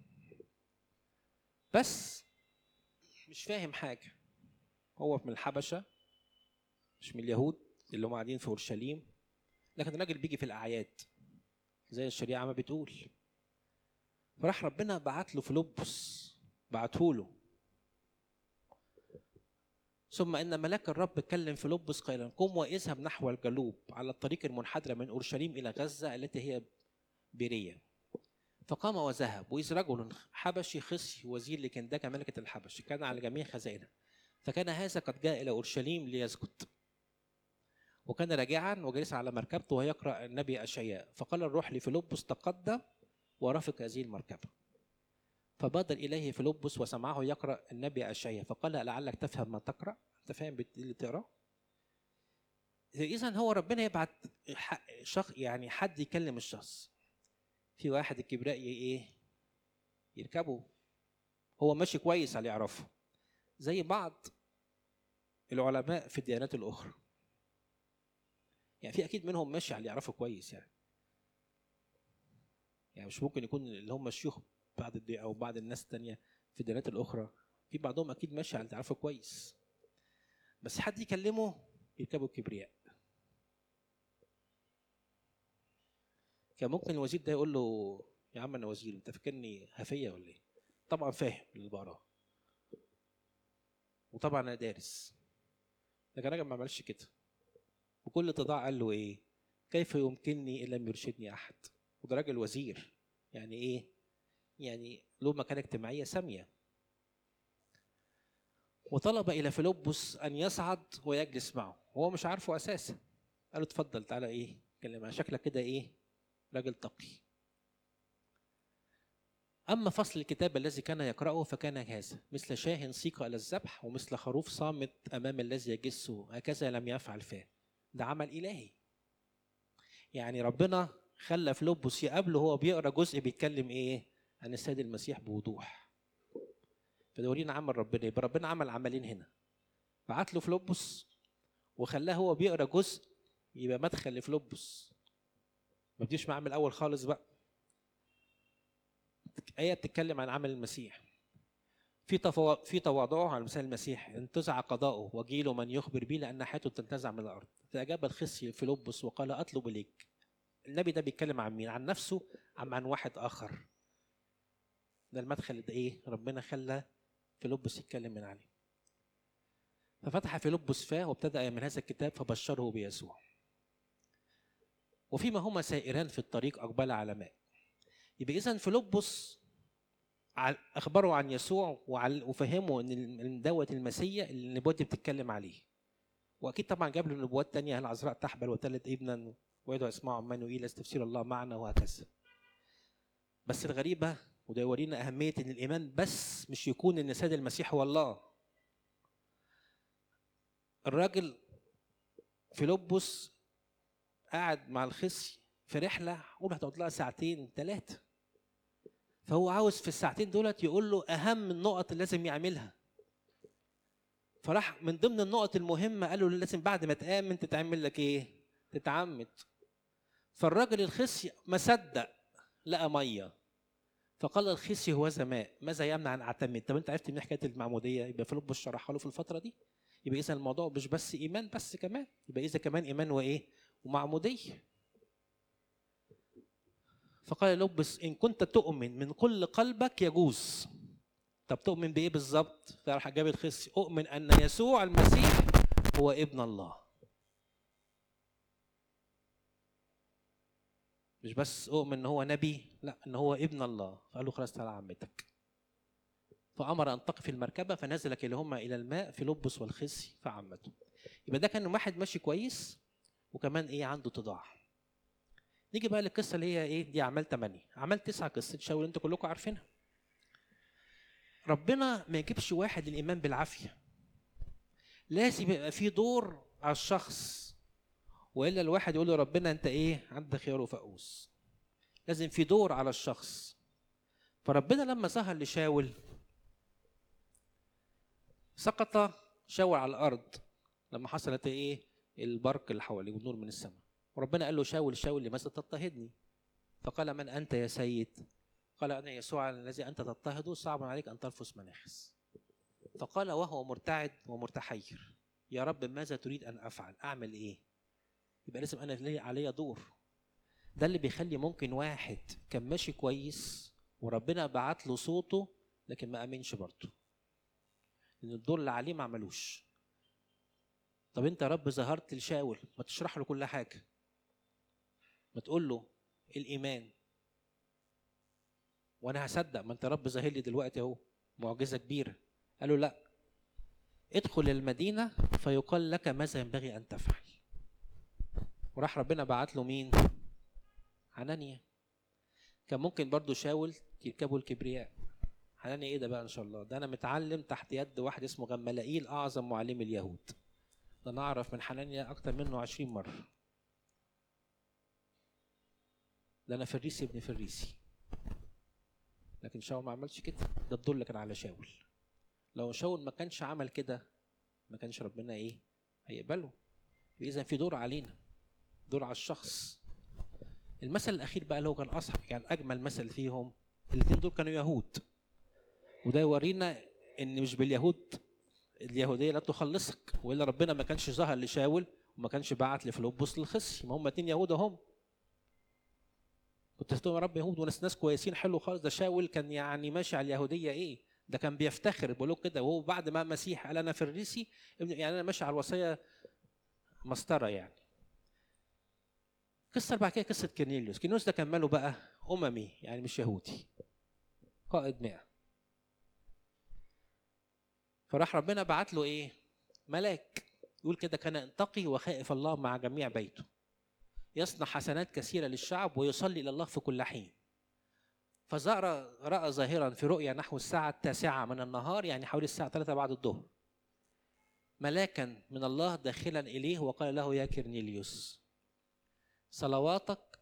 A: بس مش فاهم حاجة هو من الحبشة مش من اليهود اللي هم قاعدين في أورشليم لكن الراجل بيجي في الأعياد زي الشريعة ما بتقول فراح ربنا بعت له فيلبس بعته له ثم ان ملاك الرب كلم فيلبس قائلا قم واذهب نحو الجنوب على الطريق المنحدره من اورشليم الى غزه التي هي بيريه فقام وذهب وإذ رجل حبشي خصي وزير لكندكة ملكة الحبش كان على جميع خزائنه فكان هذا قد جاء إلى أورشليم ليسجد وكان راجعا وجالس على مركبته ويقرأ النبي أشعياء فقال الروح لفيلبس تقدم ورافق هذه المركبة فبادر إليه فيلبس وسمعه يقرأ النبي أشعياء فقال لعلك تفهم ما تقرأ أنت فاهم اللي تقرأ إذا هو ربنا يبعت شخص يعني حد يكلم الشخص في واحد الكبراء ايه يركبه هو ماشي كويس على يعرفه زي بعض العلماء في الديانات الاخرى يعني في اكيد منهم ماشي على يعرفه كويس يعني يعني مش ممكن يكون اللي هم الشيوخ بعد الدي او بعض الناس التانية في الديانات الاخرى في بعضهم اكيد ماشي على يعرفه كويس بس حد يكلمه يركبوا الكبرياء كان ممكن الوزير ده يقول له يا عم انا وزير انت فاكرني هفيه ولا ايه؟ طبعا فاهم اللي بقراه وطبعا انا دارس لكن الراجل ما عملش كده بكل اتضاع قال له ايه؟ كيف يمكنني ان لم يرشدني احد؟ وده راجل وزير يعني ايه؟ يعني له مكانه اجتماعيه ساميه وطلب الى فيلبس ان يصعد ويجلس معه وهو مش عارفه اساسا قال له اتفضل تعالى ايه؟ كلمة شكلك كده ايه؟ راجل تقي أما فصل الكتاب الذي كان يقرأه فكان هذا مثل شاه سيق إلى الذبح ومثل خروف صامت أمام الذي يجسه هكذا لم يفعل فاه ده عمل إلهي يعني ربنا خلى فيلبس يقابله وهو بيقرا جزء بيتكلم ايه عن السيد المسيح بوضوح فده ورينا عمل ربنا يبقى ربنا عمل عملين هنا بعت له فيلبس وخلاه هو بيقرا جزء يبقى مدخل لفيلبس ما بديش معاه من الاول خالص بقى آية بتتكلم عن عمل المسيح في تفو... في تواضعه على مثال المسيح انتزع قضاؤه وجيل من يخبر به لان حياته تنتزع من الارض فاجاب الخصي فيلبس وقال اطلب اليك النبي ده بيتكلم عن مين عن نفسه ام عن واحد اخر ده المدخل ده ايه ربنا خلى فيلبس يتكلم من عليه ففتح فيلبس فاه وابتدا من هذا الكتاب فبشره بيسوع وفيما هما سائران في الطريق اقبل على ماء يبقى اذا فيلبس اخبره عن يسوع وفهمه ان دوت المسيا اللي النبوات دي بتتكلم عليه واكيد طبعا جاب له نبوات تانية العذراء تحبل وتلد ابنا ويدعو اسمه عمانوئيل تفسير الله معنا وهكذا بس الغريبة وده يورينا أهمية إن الإيمان بس مش يكون إن سيد المسيح هو الله الراجل فيلبس قاعد مع الخصي في رحلة قول هتقعد لها ساعتين ثلاثة فهو عاوز في الساعتين دولت يقول له أهم النقط اللي لازم يعملها فراح من ضمن النقط المهمة قال له لازم بعد ما تآمن تتعمل لك إيه؟ تتعمد فالراجل الخصي ما صدق لقى ميه فقال الخصي هو ماء ماذا يمنع ان اعتمد طب انت عرفت من حكايه المعموديه يبقى فيلبس شرحها له في الفتره دي يبقى اذا الموضوع مش بس ايمان بس كمان يبقى اذا كمان ايمان وايه ومعموديه فقال لبس ان كنت تؤمن من كل قلبك يجوز طب تؤمن بايه بالظبط فراح جاب الخصي اؤمن ان يسوع المسيح هو ابن الله مش بس اؤمن ان هو نبي لا ان هو ابن الله فقال له خلاص تعالى عمتك فامر ان تقف المركبه فنزل كلاهما الى الماء في لبس والخزي فعمته يبقى ده كان واحد ماشي كويس وكمان ايه عنده تضاع نيجي بقى للقصه اللي هي ايه دي اعمال 8 اعمال 9 قصه شاول انتوا كلكم عارفينها ربنا ما يجيبش واحد الايمان بالعافيه لازم يبقى في دور على الشخص والا الواحد يقول له ربنا انت ايه عندك خيار وفقوس لازم في دور على الشخص فربنا لما ظهر لشاول سقط شاول على الارض لما حصلت ايه البرق اللي حواليه والنور من السماء وربنا قال له شاول شاول لماذا تضطهدني فقال من انت يا سيد قال انا يسوع الذي انت تضطهده صعب عليك ان تلفظ مناخس فقال وهو مرتعد ومرتحير يا رب ماذا تريد ان افعل اعمل ايه يبقى لازم انا ليا عليا دور ده اللي بيخلي ممكن واحد كان ماشي كويس وربنا بعت له صوته لكن ما امنش برضه لان الدور اللي عليه ما عملوش طب انت يا رب ظهرت لشاول ما تشرح له كل حاجه ما تقول له الايمان وانا هصدق ما انت يا رب ظاهر لي دلوقتي اهو معجزه كبيره قال له لا ادخل المدينه فيقال لك ماذا ينبغي ان تفعل وراح ربنا بعت له مين حنانيا كان ممكن برضو شاول يركبوا الكبرياء حنانيا ايه ده بقى ان شاء الله ده انا متعلم تحت يد واحد اسمه غملائيل اعظم معلم اليهود ده انا اعرف من حنانيا اكتر منه عشرين مره ده انا فريسي ابن فريسي لكن شاول ما عملش كده ده الدور اللي كان على شاول لو شاول ما كانش عمل كده ما كانش ربنا ايه هيقبله اذا في دور علينا دول على الشخص المثل الاخير بقى اللي هو كان اصعب يعني اجمل مثل فيهم الاثنين دول كانوا يهود وده يورينا ان مش باليهود اليهوديه لا تخلصك والا ربنا ما كانش ظهر لشاول وما كانش بعت لفلوبوس للخصي ما هم اتنين يهود هم كنت تقول يا رب يهود وناس ناس كويسين حلو خالص ده شاول كان يعني ماشي على اليهوديه ايه ده كان بيفتخر بيقول كده وهو بعد ما مسيح قال انا فريسي يعني انا ماشي على الوصيه مسطره يعني قصة بعد كده قصة كيرنيليوس كيرنيليوس ده كان ماله بقى أممي يعني مش يهودي قائد مئة فراح ربنا بعت له إيه ملاك يقول كده كان انتقي وخائف الله مع جميع بيته يصنع حسنات كثيرة للشعب ويصلي إلى الله في كل حين فزار رأى ظاهرا في رؤيا نحو الساعة التاسعة من النهار يعني حوالي الساعة 3 بعد الظهر ملاكا من الله داخلا إليه وقال له يا كيرنيليوس صلواتك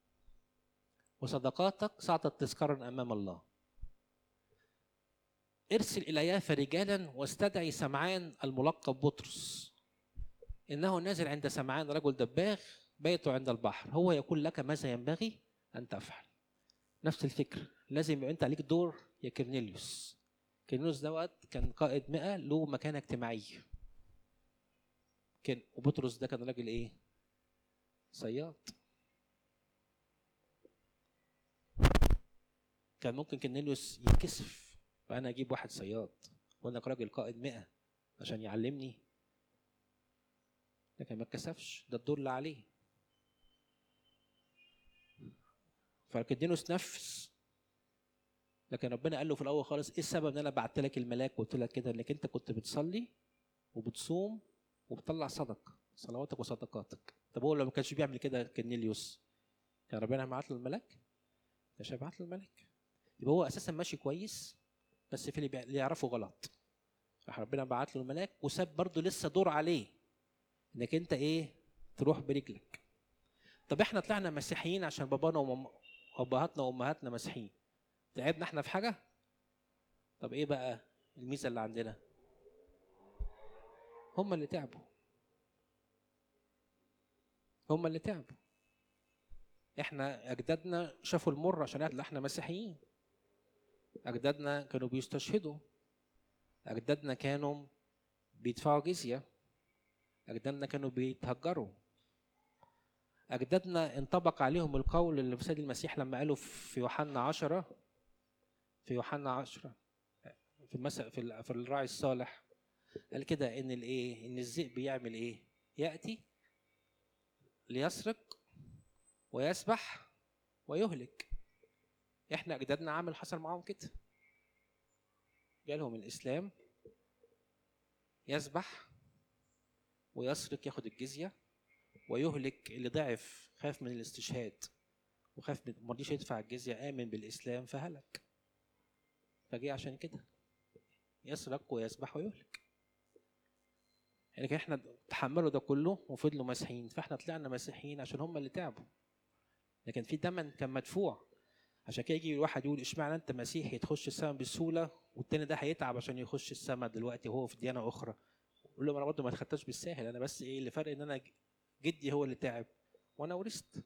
A: وصدقاتك صعدت تذكارا امام الله ارسل الى يافا رجالا واستدعي سمعان الملقب بطرس انه نازل عند سمعان رجل دباغ بيته عند البحر هو يقول لك ماذا ينبغي ان تفعل نفس الفكر لازم يبقى انت عليك دور يا كرنيليوس كيرنيليوس دوت كان قائد مئة له مكانة اجتماعية كان وبطرس ده كان راجل ايه صياد كان ممكن كرنيليوس يتكسف فانا اجيب واحد صياد وانا راجل قائد مئة عشان يعلمني لكن ما اتكسفش ده الدور اللي عليه فكرنيليوس نفس لكن ربنا قال له في الاول خالص ايه السبب ان انا بعت لك الملاك وقلت لك كده انك انت كنت بتصلي وبتصوم وبتطلع صدق صلواتك وصدقاتك طب هو لو ما كانش بيعمل كده كرنيليوس كان ربنا هيبعت له الملاك مش هيبعت له الملاك يبقى هو اساسا ماشي كويس بس في اللي بيع- اللي يعرفه غلط راح ربنا بعت له الملاك وساب برضه لسه دور عليه انك انت ايه تروح برجلك طب احنا طلعنا مسيحيين عشان بابانا وماما وابهاتنا وامهاتنا مسيحيين تعبنا احنا في حاجه طب ايه بقى الميزه اللي عندنا هم اللي تعبوا هم اللي تعبوا احنا اجدادنا شافوا المر عشان يطلع احنا مسيحيين اجدادنا كانوا بيستشهدوا اجدادنا كانوا بيدفعوا جزيه اجدادنا كانوا بيتهجروا اجدادنا انطبق عليهم القول اللي في سيد المسيح لما قالوا في يوحنا عشرة في يوحنا عشرة في المسا في, ال- في الراعي الصالح قال كده ان الايه ان الذئب بيعمل ايه ياتي ليسرق ويسبح ويهلك احنا اجدادنا عامل حصل معاهم كده جالهم الاسلام يسبح ويسرق ياخد الجزيه ويهلك اللي ضعف خاف من الاستشهاد وخاف من ما رضيش يدفع الجزيه امن بالاسلام فهلك فجه عشان كده يسرق ويسبح ويهلك يعني كان احنا تحملوا ده كله وفضلوا مسيحيين فاحنا طلعنا مسيحيين عشان هم اللي تعبوا لكن في دمن كان مدفوع عشان كده يجي الواحد يقول اشمعنى انت مسيحي تخش السماء بسهوله والتاني ده هيتعب عشان يخش السماء دلوقتي وهو في ديانه اخرى اقول له انا برضه ما اتخدتش بالساهل انا بس ايه اللي فرق ان انا جدي هو اللي تعب وانا ورثت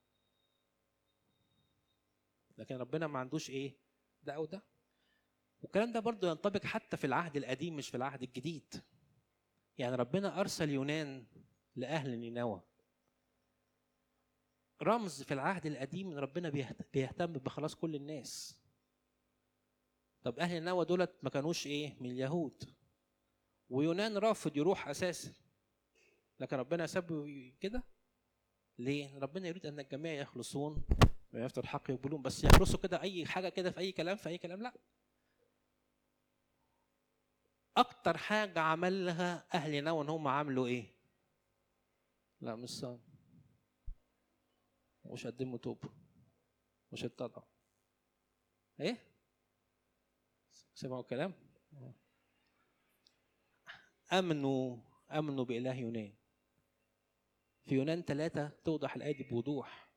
A: لكن ربنا ما عندوش ايه ده او ده والكلام ده برضه ينطبق حتى في العهد القديم مش في العهد الجديد يعني ربنا ارسل يونان لاهل نينوى رمز في العهد القديم ان ربنا بيهت- بيهتم بخلاص كل الناس طب اهل نينوى دولت ما كانوش ايه من اليهود ويونان رافض يروح اساسا لكن ربنا سابه كده ليه ربنا يريد ان الجميع يخلصون ويفتح الحق يقبلون بس يخلصوا كده اي حاجه كده في اي كلام في اي كلام لا اكتر حاجه عملها اهل نينوى ان هم عملوا ايه لا مش صام مش قدموا توبه مش اتطلعوا ايه سمعوا الكلام امنوا امنوا باله يونان في يونان ثلاثة توضح الآية دي بوضوح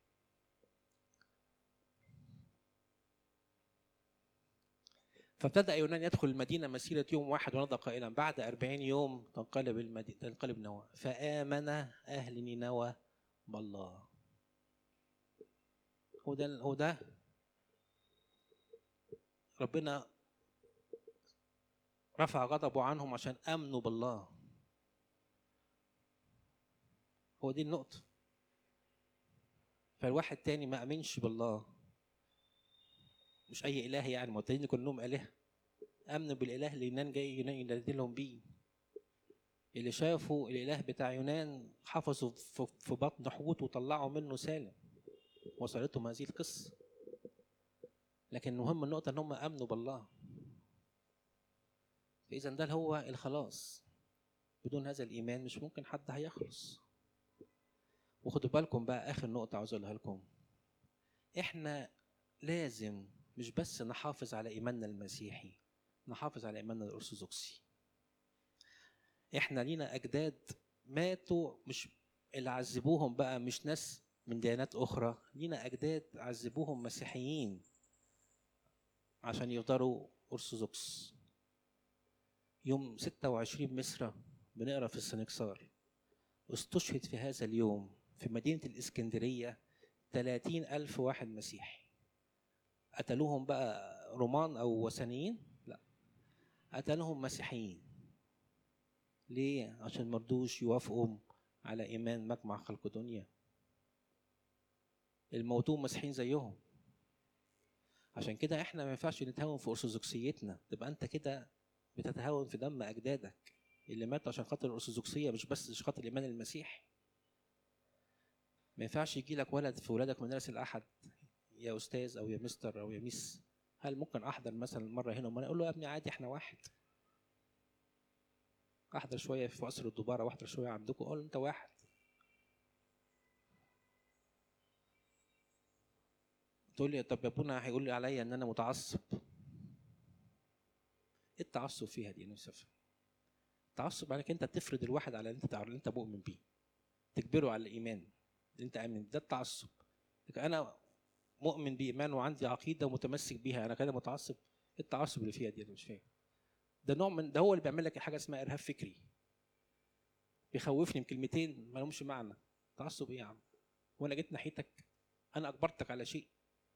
A: فابتدأ يونان يدخل المدينة مسيرة يوم واحد ونضى قائلا بعد أربعين يوم تنقلب المدينة تنقلب نوى فآمن أهل نينوى بالله هو ده هو ده ربنا رفع غضبه عنهم عشان آمنوا بالله هو دي النقطة فالواحد تاني ما أمنش بالله مش أي إله يعني ما التانيين كلهم آلهة آمنوا بالإله اللي يونان جاي يونان ينادي لهم بيه اللي شافوا الإله بتاع يونان حفظوا في في بطن حوت وطلعوا منه سالم وصلتهم هذه القصة لكن المهم النقطة إن هم آمنوا بالله فإذا ده هو الخلاص بدون هذا الإيمان مش ممكن حد هيخلص وخدوا بالكم بقى اخر نقطه عاوز اقولها لكم احنا لازم مش بس نحافظ على ايماننا المسيحي نحافظ على ايماننا الارثوذكسي احنا لينا اجداد ماتوا مش اللي عذبوهم بقى مش ناس من ديانات اخرى لينا اجداد عذبوهم مسيحيين عشان يفضلوا ارثوذكس يوم 26 مصر بنقرا في السنكسار استشهد في هذا اليوم في مدينة الإسكندرية 30 ألف واحد مسيحي قتلوهم بقى رومان أو وثنيين لا قتلهم مسيحيين ليه عشان مرضوش يوافقوا على ايمان مجمع خلق دنيا الموتون مسيحيين زيهم عشان كده احنا ما ينفعش نتهاون في ارثوذكسيتنا تبقى انت كده بتتهاون في دم اجدادك اللي ماتوا عشان خاطر الارثوذكسيه مش بس عشان خاطر الايمان المسيحي ما ينفعش يجي لك ولد في ولادك مدارس الاحد يا استاذ او يا مستر او يا ميس هل ممكن احضر مثلا مره هنا ومره اقول له يا ابني عادي احنا واحد احضر شويه في قصر الدباره واحضر شويه عندكم اقول له انت واحد تقول لي طب يا ابونا هيقول لي عليا ان انا متعصب ايه التعصب فيها دي نفسي افهم التعصب عليك انت تفرض الواحد على اللي انت اللي انت مؤمن بيه تجبره على الايمان اللي انت امن ده التعصب لكن انا مؤمن بايمان وعندي عقيده ومتمسك بيها انا كده متعصب ايه التعصب اللي فيها دي انا مش فاهم ده نوع من ده هو اللي بيعمل لك حاجه اسمها ارهاب فكري بيخوفني بكلمتين ما لهمش معنى تعصب ايه يا عم وانا جيت ناحيتك انا اجبرتك على شيء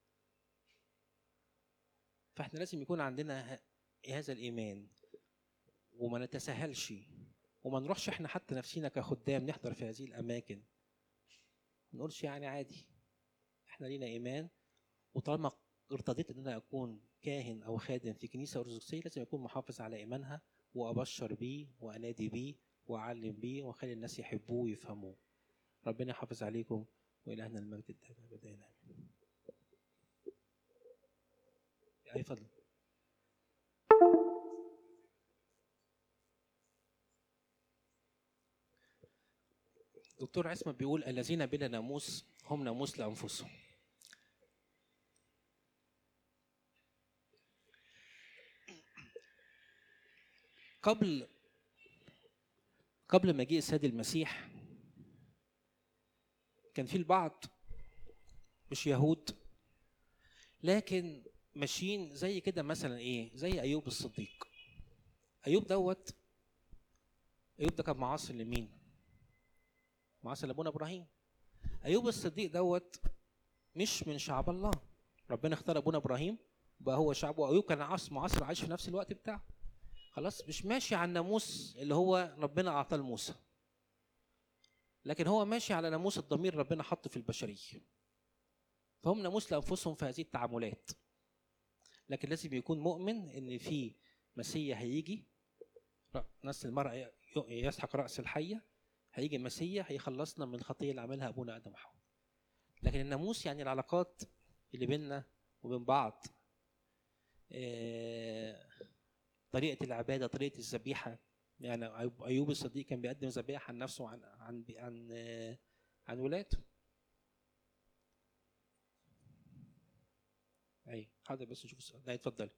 A: فاحنا لازم يكون عندنا ه- هذا الايمان وما نتساهلش وما نروحش احنا حتى نفسينا كخدام نحضر في هذه الاماكن ما نقولش يعني عادي احنا لينا ايمان وطالما ارتضيت ان انا اكون كاهن او خادم في كنيسه ارثوذكسيه لازم اكون محافظ على ايمانها وابشر بيه وانادي بيه واعلم بيه واخلي الناس يحبوه ويفهموه ربنا يحافظ عليكم والهنا المجد الدائم ابدا امين اي فضل دكتور عصمت بيقول الذين بلا ناموس هم ناموس لانفسهم قبل قبل مجيء السيد المسيح كان في البعض مش يهود لكن ماشيين زي كده مثلا ايه زي ايوب الصديق ايوب دوت ايوب ده كان معاصر لمين معاصر لابونا ابراهيم ايوب الصديق دوت مش من شعب الله ربنا اختار ابونا ابراهيم بقى هو شعبه وايوب كان عاصر معاصر عايش في نفس الوقت بتاعه خلاص مش ماشي على الناموس اللي هو ربنا اعطاه لموسى لكن هو ماشي على ناموس الضمير ربنا حطه في البشريه فهم ناموس لانفسهم في هذه التعاملات لكن لازم يكون مؤمن ان في مسيا هيجي نفس المرأة يسحق رأس الحية هيجي مسيا هيخلصنا من الخطية اللي عملها أبونا آدم وحواء لكن الناموس يعني العلاقات اللي بيننا وبين بعض آه، طريقة العبادة طريقة الذبيحة يعني أيوب- أيوب الصديق كان بيقدم ذبائح عن نفسه وعن عن عن آه، عن ولاده أي حاضر بس نشوف السؤال ده اتفضل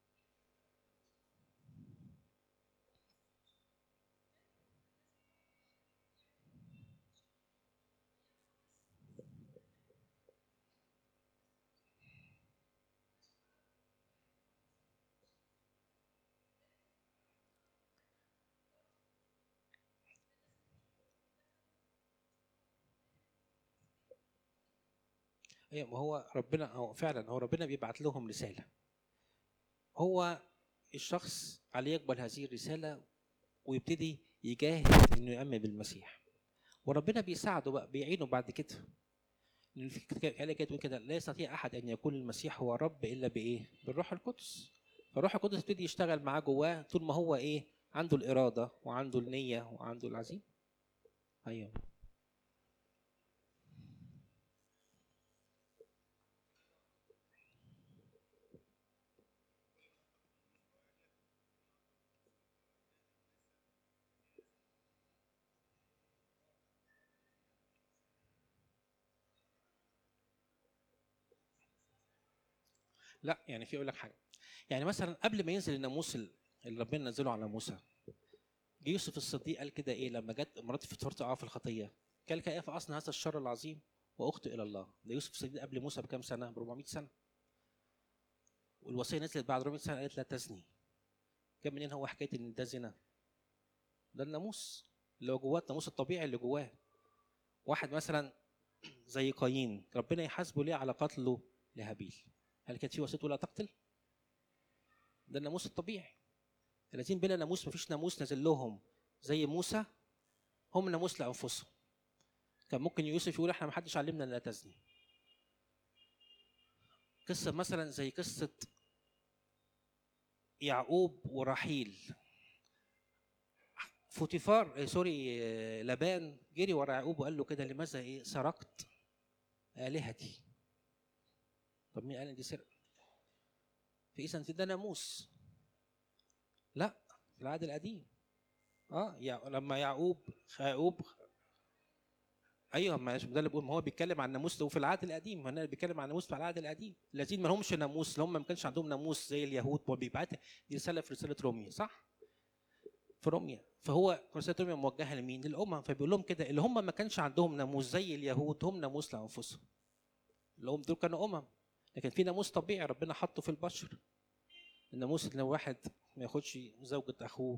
A: ايوه ما هو ربنا هو فعلا هو ربنا بيبعت لهم رساله هو الشخص عليه يقبل هذه الرساله ويبتدي يجاهد انه يؤمن بالمسيح وربنا بيساعده بقى بيعينه بعد كده لأن في كده آية كده تقول كده لا يستطيع احد ان يكون المسيح هو رب الا بايه؟ بالروح القدس فالروح القدس يبتدي يشتغل معاه جواه طول ما هو ايه؟ عنده الاراده وعنده النيه وعنده العزيمه ايوه لا يعني في اقول لك حاجه يعني مثلا قبل ما ينزل الناموس ال- اللي ربنا نزله على موسى جه يوسف الصديق قال كده ايه لما جت مراتي في تقع في الخطيه قال كيف اصنع هذا الشر العظيم واخطئ الى الله ده يوسف الصديق قبل موسى بكام سنه ب 400 سنه والوصيه نزلت بعد 400 سنه قالت لا تزني كان منين هو حكايه ان ده زنا ده الناموس اللي هو جواه الناموس الطبيعي اللي جواه واحد مثلا زي قايين ربنا يحاسبه ليه على قتله لهابيل هل كانت في وصيه لا تقتل ده الناموس الطبيعي الذين بلا ناموس مفيش ناموس نازل لهم زي موسى هم ناموس لانفسهم كان ممكن يوسف يقول احنا ما حدش علمنا لا تزني قصه مثلا زي قصه يعقوب ورحيل فوتيفار آه، سوري آه، لبان جري ورا يعقوب وقال له كده لماذا ايه سرقت الهتي طب مين قال ان دي سرقه فاذا ده ناموس لا في العهد القديم اه يع- لما يعقوب يعقوب ايوه ما ده اللي بقول ما هو بيتكلم عن ناموس وفي العهد القديم هنا بيتكلم عن ناموس في العهد القديم الذين ما لهمش ناموس اللي هم ما كانش عندهم ناموس زي اليهود هو بيبعت دي رساله في رساله روميا صح؟ في روميا فهو رساله روميا موجهه لمين؟ للامم فبيقول لهم كده اللي هم ما كانش عندهم ناموس زي اليهود هم ناموس لانفسهم اللي هم دول كانوا امم لكن في ناموس طبيعي ربنا حطه في البشر الناموس ان واحد ما ياخدش زوجة اخوه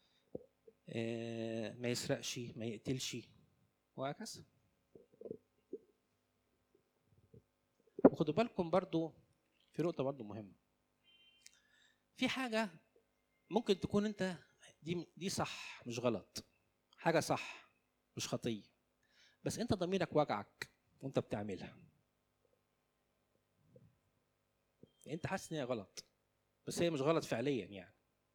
A: آه، ما يسرقش ما يقتلش وهكذا وخدوا بالكم برضو في نقطة برضو مهمة في حاجة ممكن تكون انت دي دي صح مش غلط حاجة صح مش خطية بس انت ضميرك وجعك وانت بتعملها انت حاسس ان هي غلط بس هي مش غلط فعليا يعني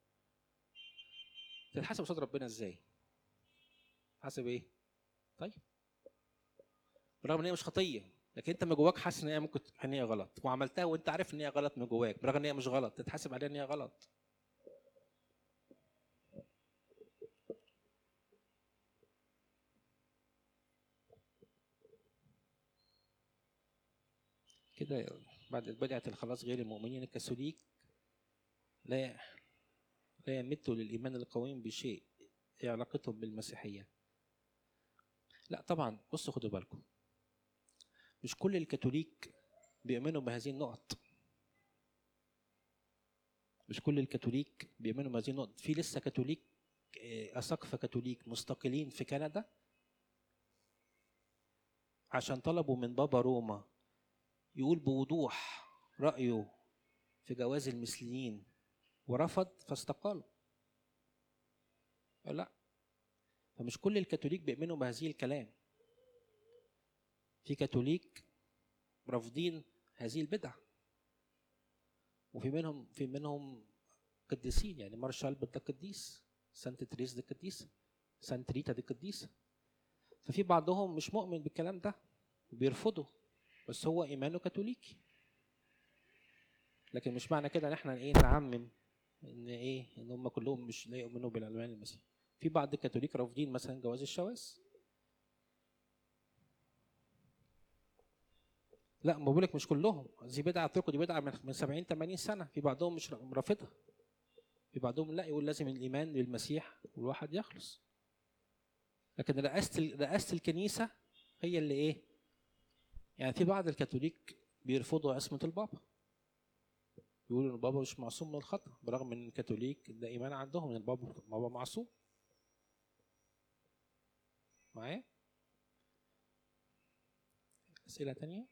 A: تتحاسب قصاد ربنا ازاي حاسب ايه طيب برغم ان هي مش خطيه لكن انت من جواك حاسس ان هي ممكن ان هي غلط وعملتها وانت عارف ان هي غلط من جواك برغم ان هي مش غلط تتحاسب عليها ان هي غلط كده بعد بدأت الخلاص غير المؤمنين الكاثوليك لا لا يمتوا للإيمان القويم بشيء إيه علاقتهم بالمسيحية لا طبعا بصوا خدوا بالكم مش كل الكاثوليك بيؤمنوا بهذه النقط مش كل الكاثوليك بيؤمنوا بهذه النقط في لسه كاثوليك آه، أساقفة كاثوليك مستقلين في كندا عشان طلبوا من بابا روما يقول بوضوح رأيه في جواز المثليين ورفض فاستقالوا لا فمش كل الكاثوليك بيؤمنوا بهذه الكلام في كاثوليك رافضين هذه البدع وفي منهم في منهم قديسين يعني مارشال ده قديس سانت تريس دي قديسه سانت ريتا دي قديسه ففي بعضهم مش مؤمن بالكلام ده وبيرفضه بس هو ايمانه كاثوليكي لكن مش معنى كده ان احنا ايه نعمم ان ايه ان هم كلهم مش لا يؤمنوا بالايمان المسيحي في بعض الكاثوليك رافضين مثلا جواز الشواذ لا ما بقولك مش كلهم دي بدعه تركوا دي بدعه من من 70 80 سنه في بعضهم مش رافضها في بعضهم لا يقول لازم الايمان بالمسيح والواحد يخلص لكن رئاسه رئاسه الكنيسه هي اللي ايه يعني في بعض الكاثوليك بيرفضوا عصمه البابا يقولوا ان البابا مش معصوم من الخطا برغم ان الكاثوليك ده ايمان عندهم ان البابا البابا معصوم معايا اسئله تانية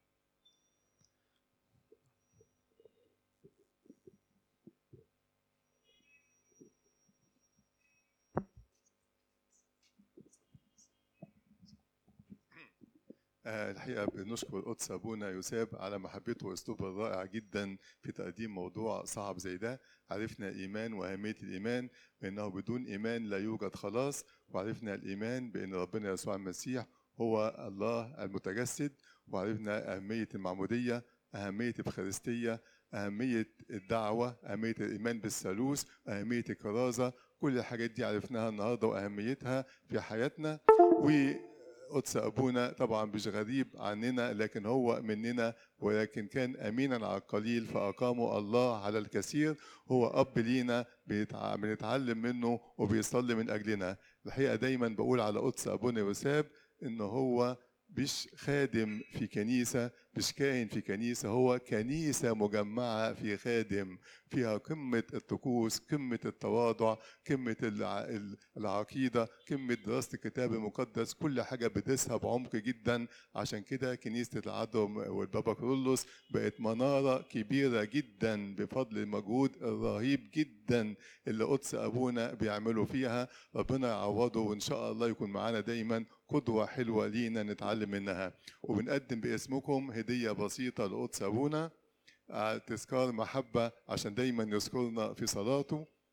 B: آه، الحقيقة بنشكر القدس أبونا يوساب على محبته وأسلوبه الرائع جدا في تقديم موضوع صعب زي ده عرفنا الإيمان وأهمية الإيمان بأنه بدون إيمان لا يوجد خلاص وعرفنا الإيمان بأن ربنا يسوع المسيح هو الله المتجسد وعرفنا أهمية المعمودية أهمية الإفخارستية أهمية الدعوة أهمية الإيمان بالثالوث أهمية الكرازة كل الحاجات دي عرفناها النهاردة وأهميتها في حياتنا و قدس أبونا طبعا مش غريب عننا لكن هو مننا ولكن كان أمينا على القليل فأقامه الله على الكثير هو أب لينا بيتع- بنتعلم منه وبيصلي من أجلنا الحقيقة دايما بقول على قدس أبونا يوساب إن هو مش خادم في كنيسة مش كاهن في كنيسة هو كنيسة مجمعة في خادم فيها قمة الطقوس قمة التواضع قمة الع- ال- العقيدة قمة دراسة الكتاب المقدس كل حاجة بدرسها بعمق جدا عشان كده كنيسة العذراء والبابا كرولوس بقت منارة كبيرة جدا بفضل المجهود الرهيب جدا اللي قدس أبونا بيعملوا فيها ربنا يعوضه وإن شاء الله يكون معانا دايما قدوة حلوة لينا نتعلم منها وبنقدم باسمكم هدية بسيطة لقدس أبونا آه، تذكار محبة عشان دايما يذكرنا في صلاته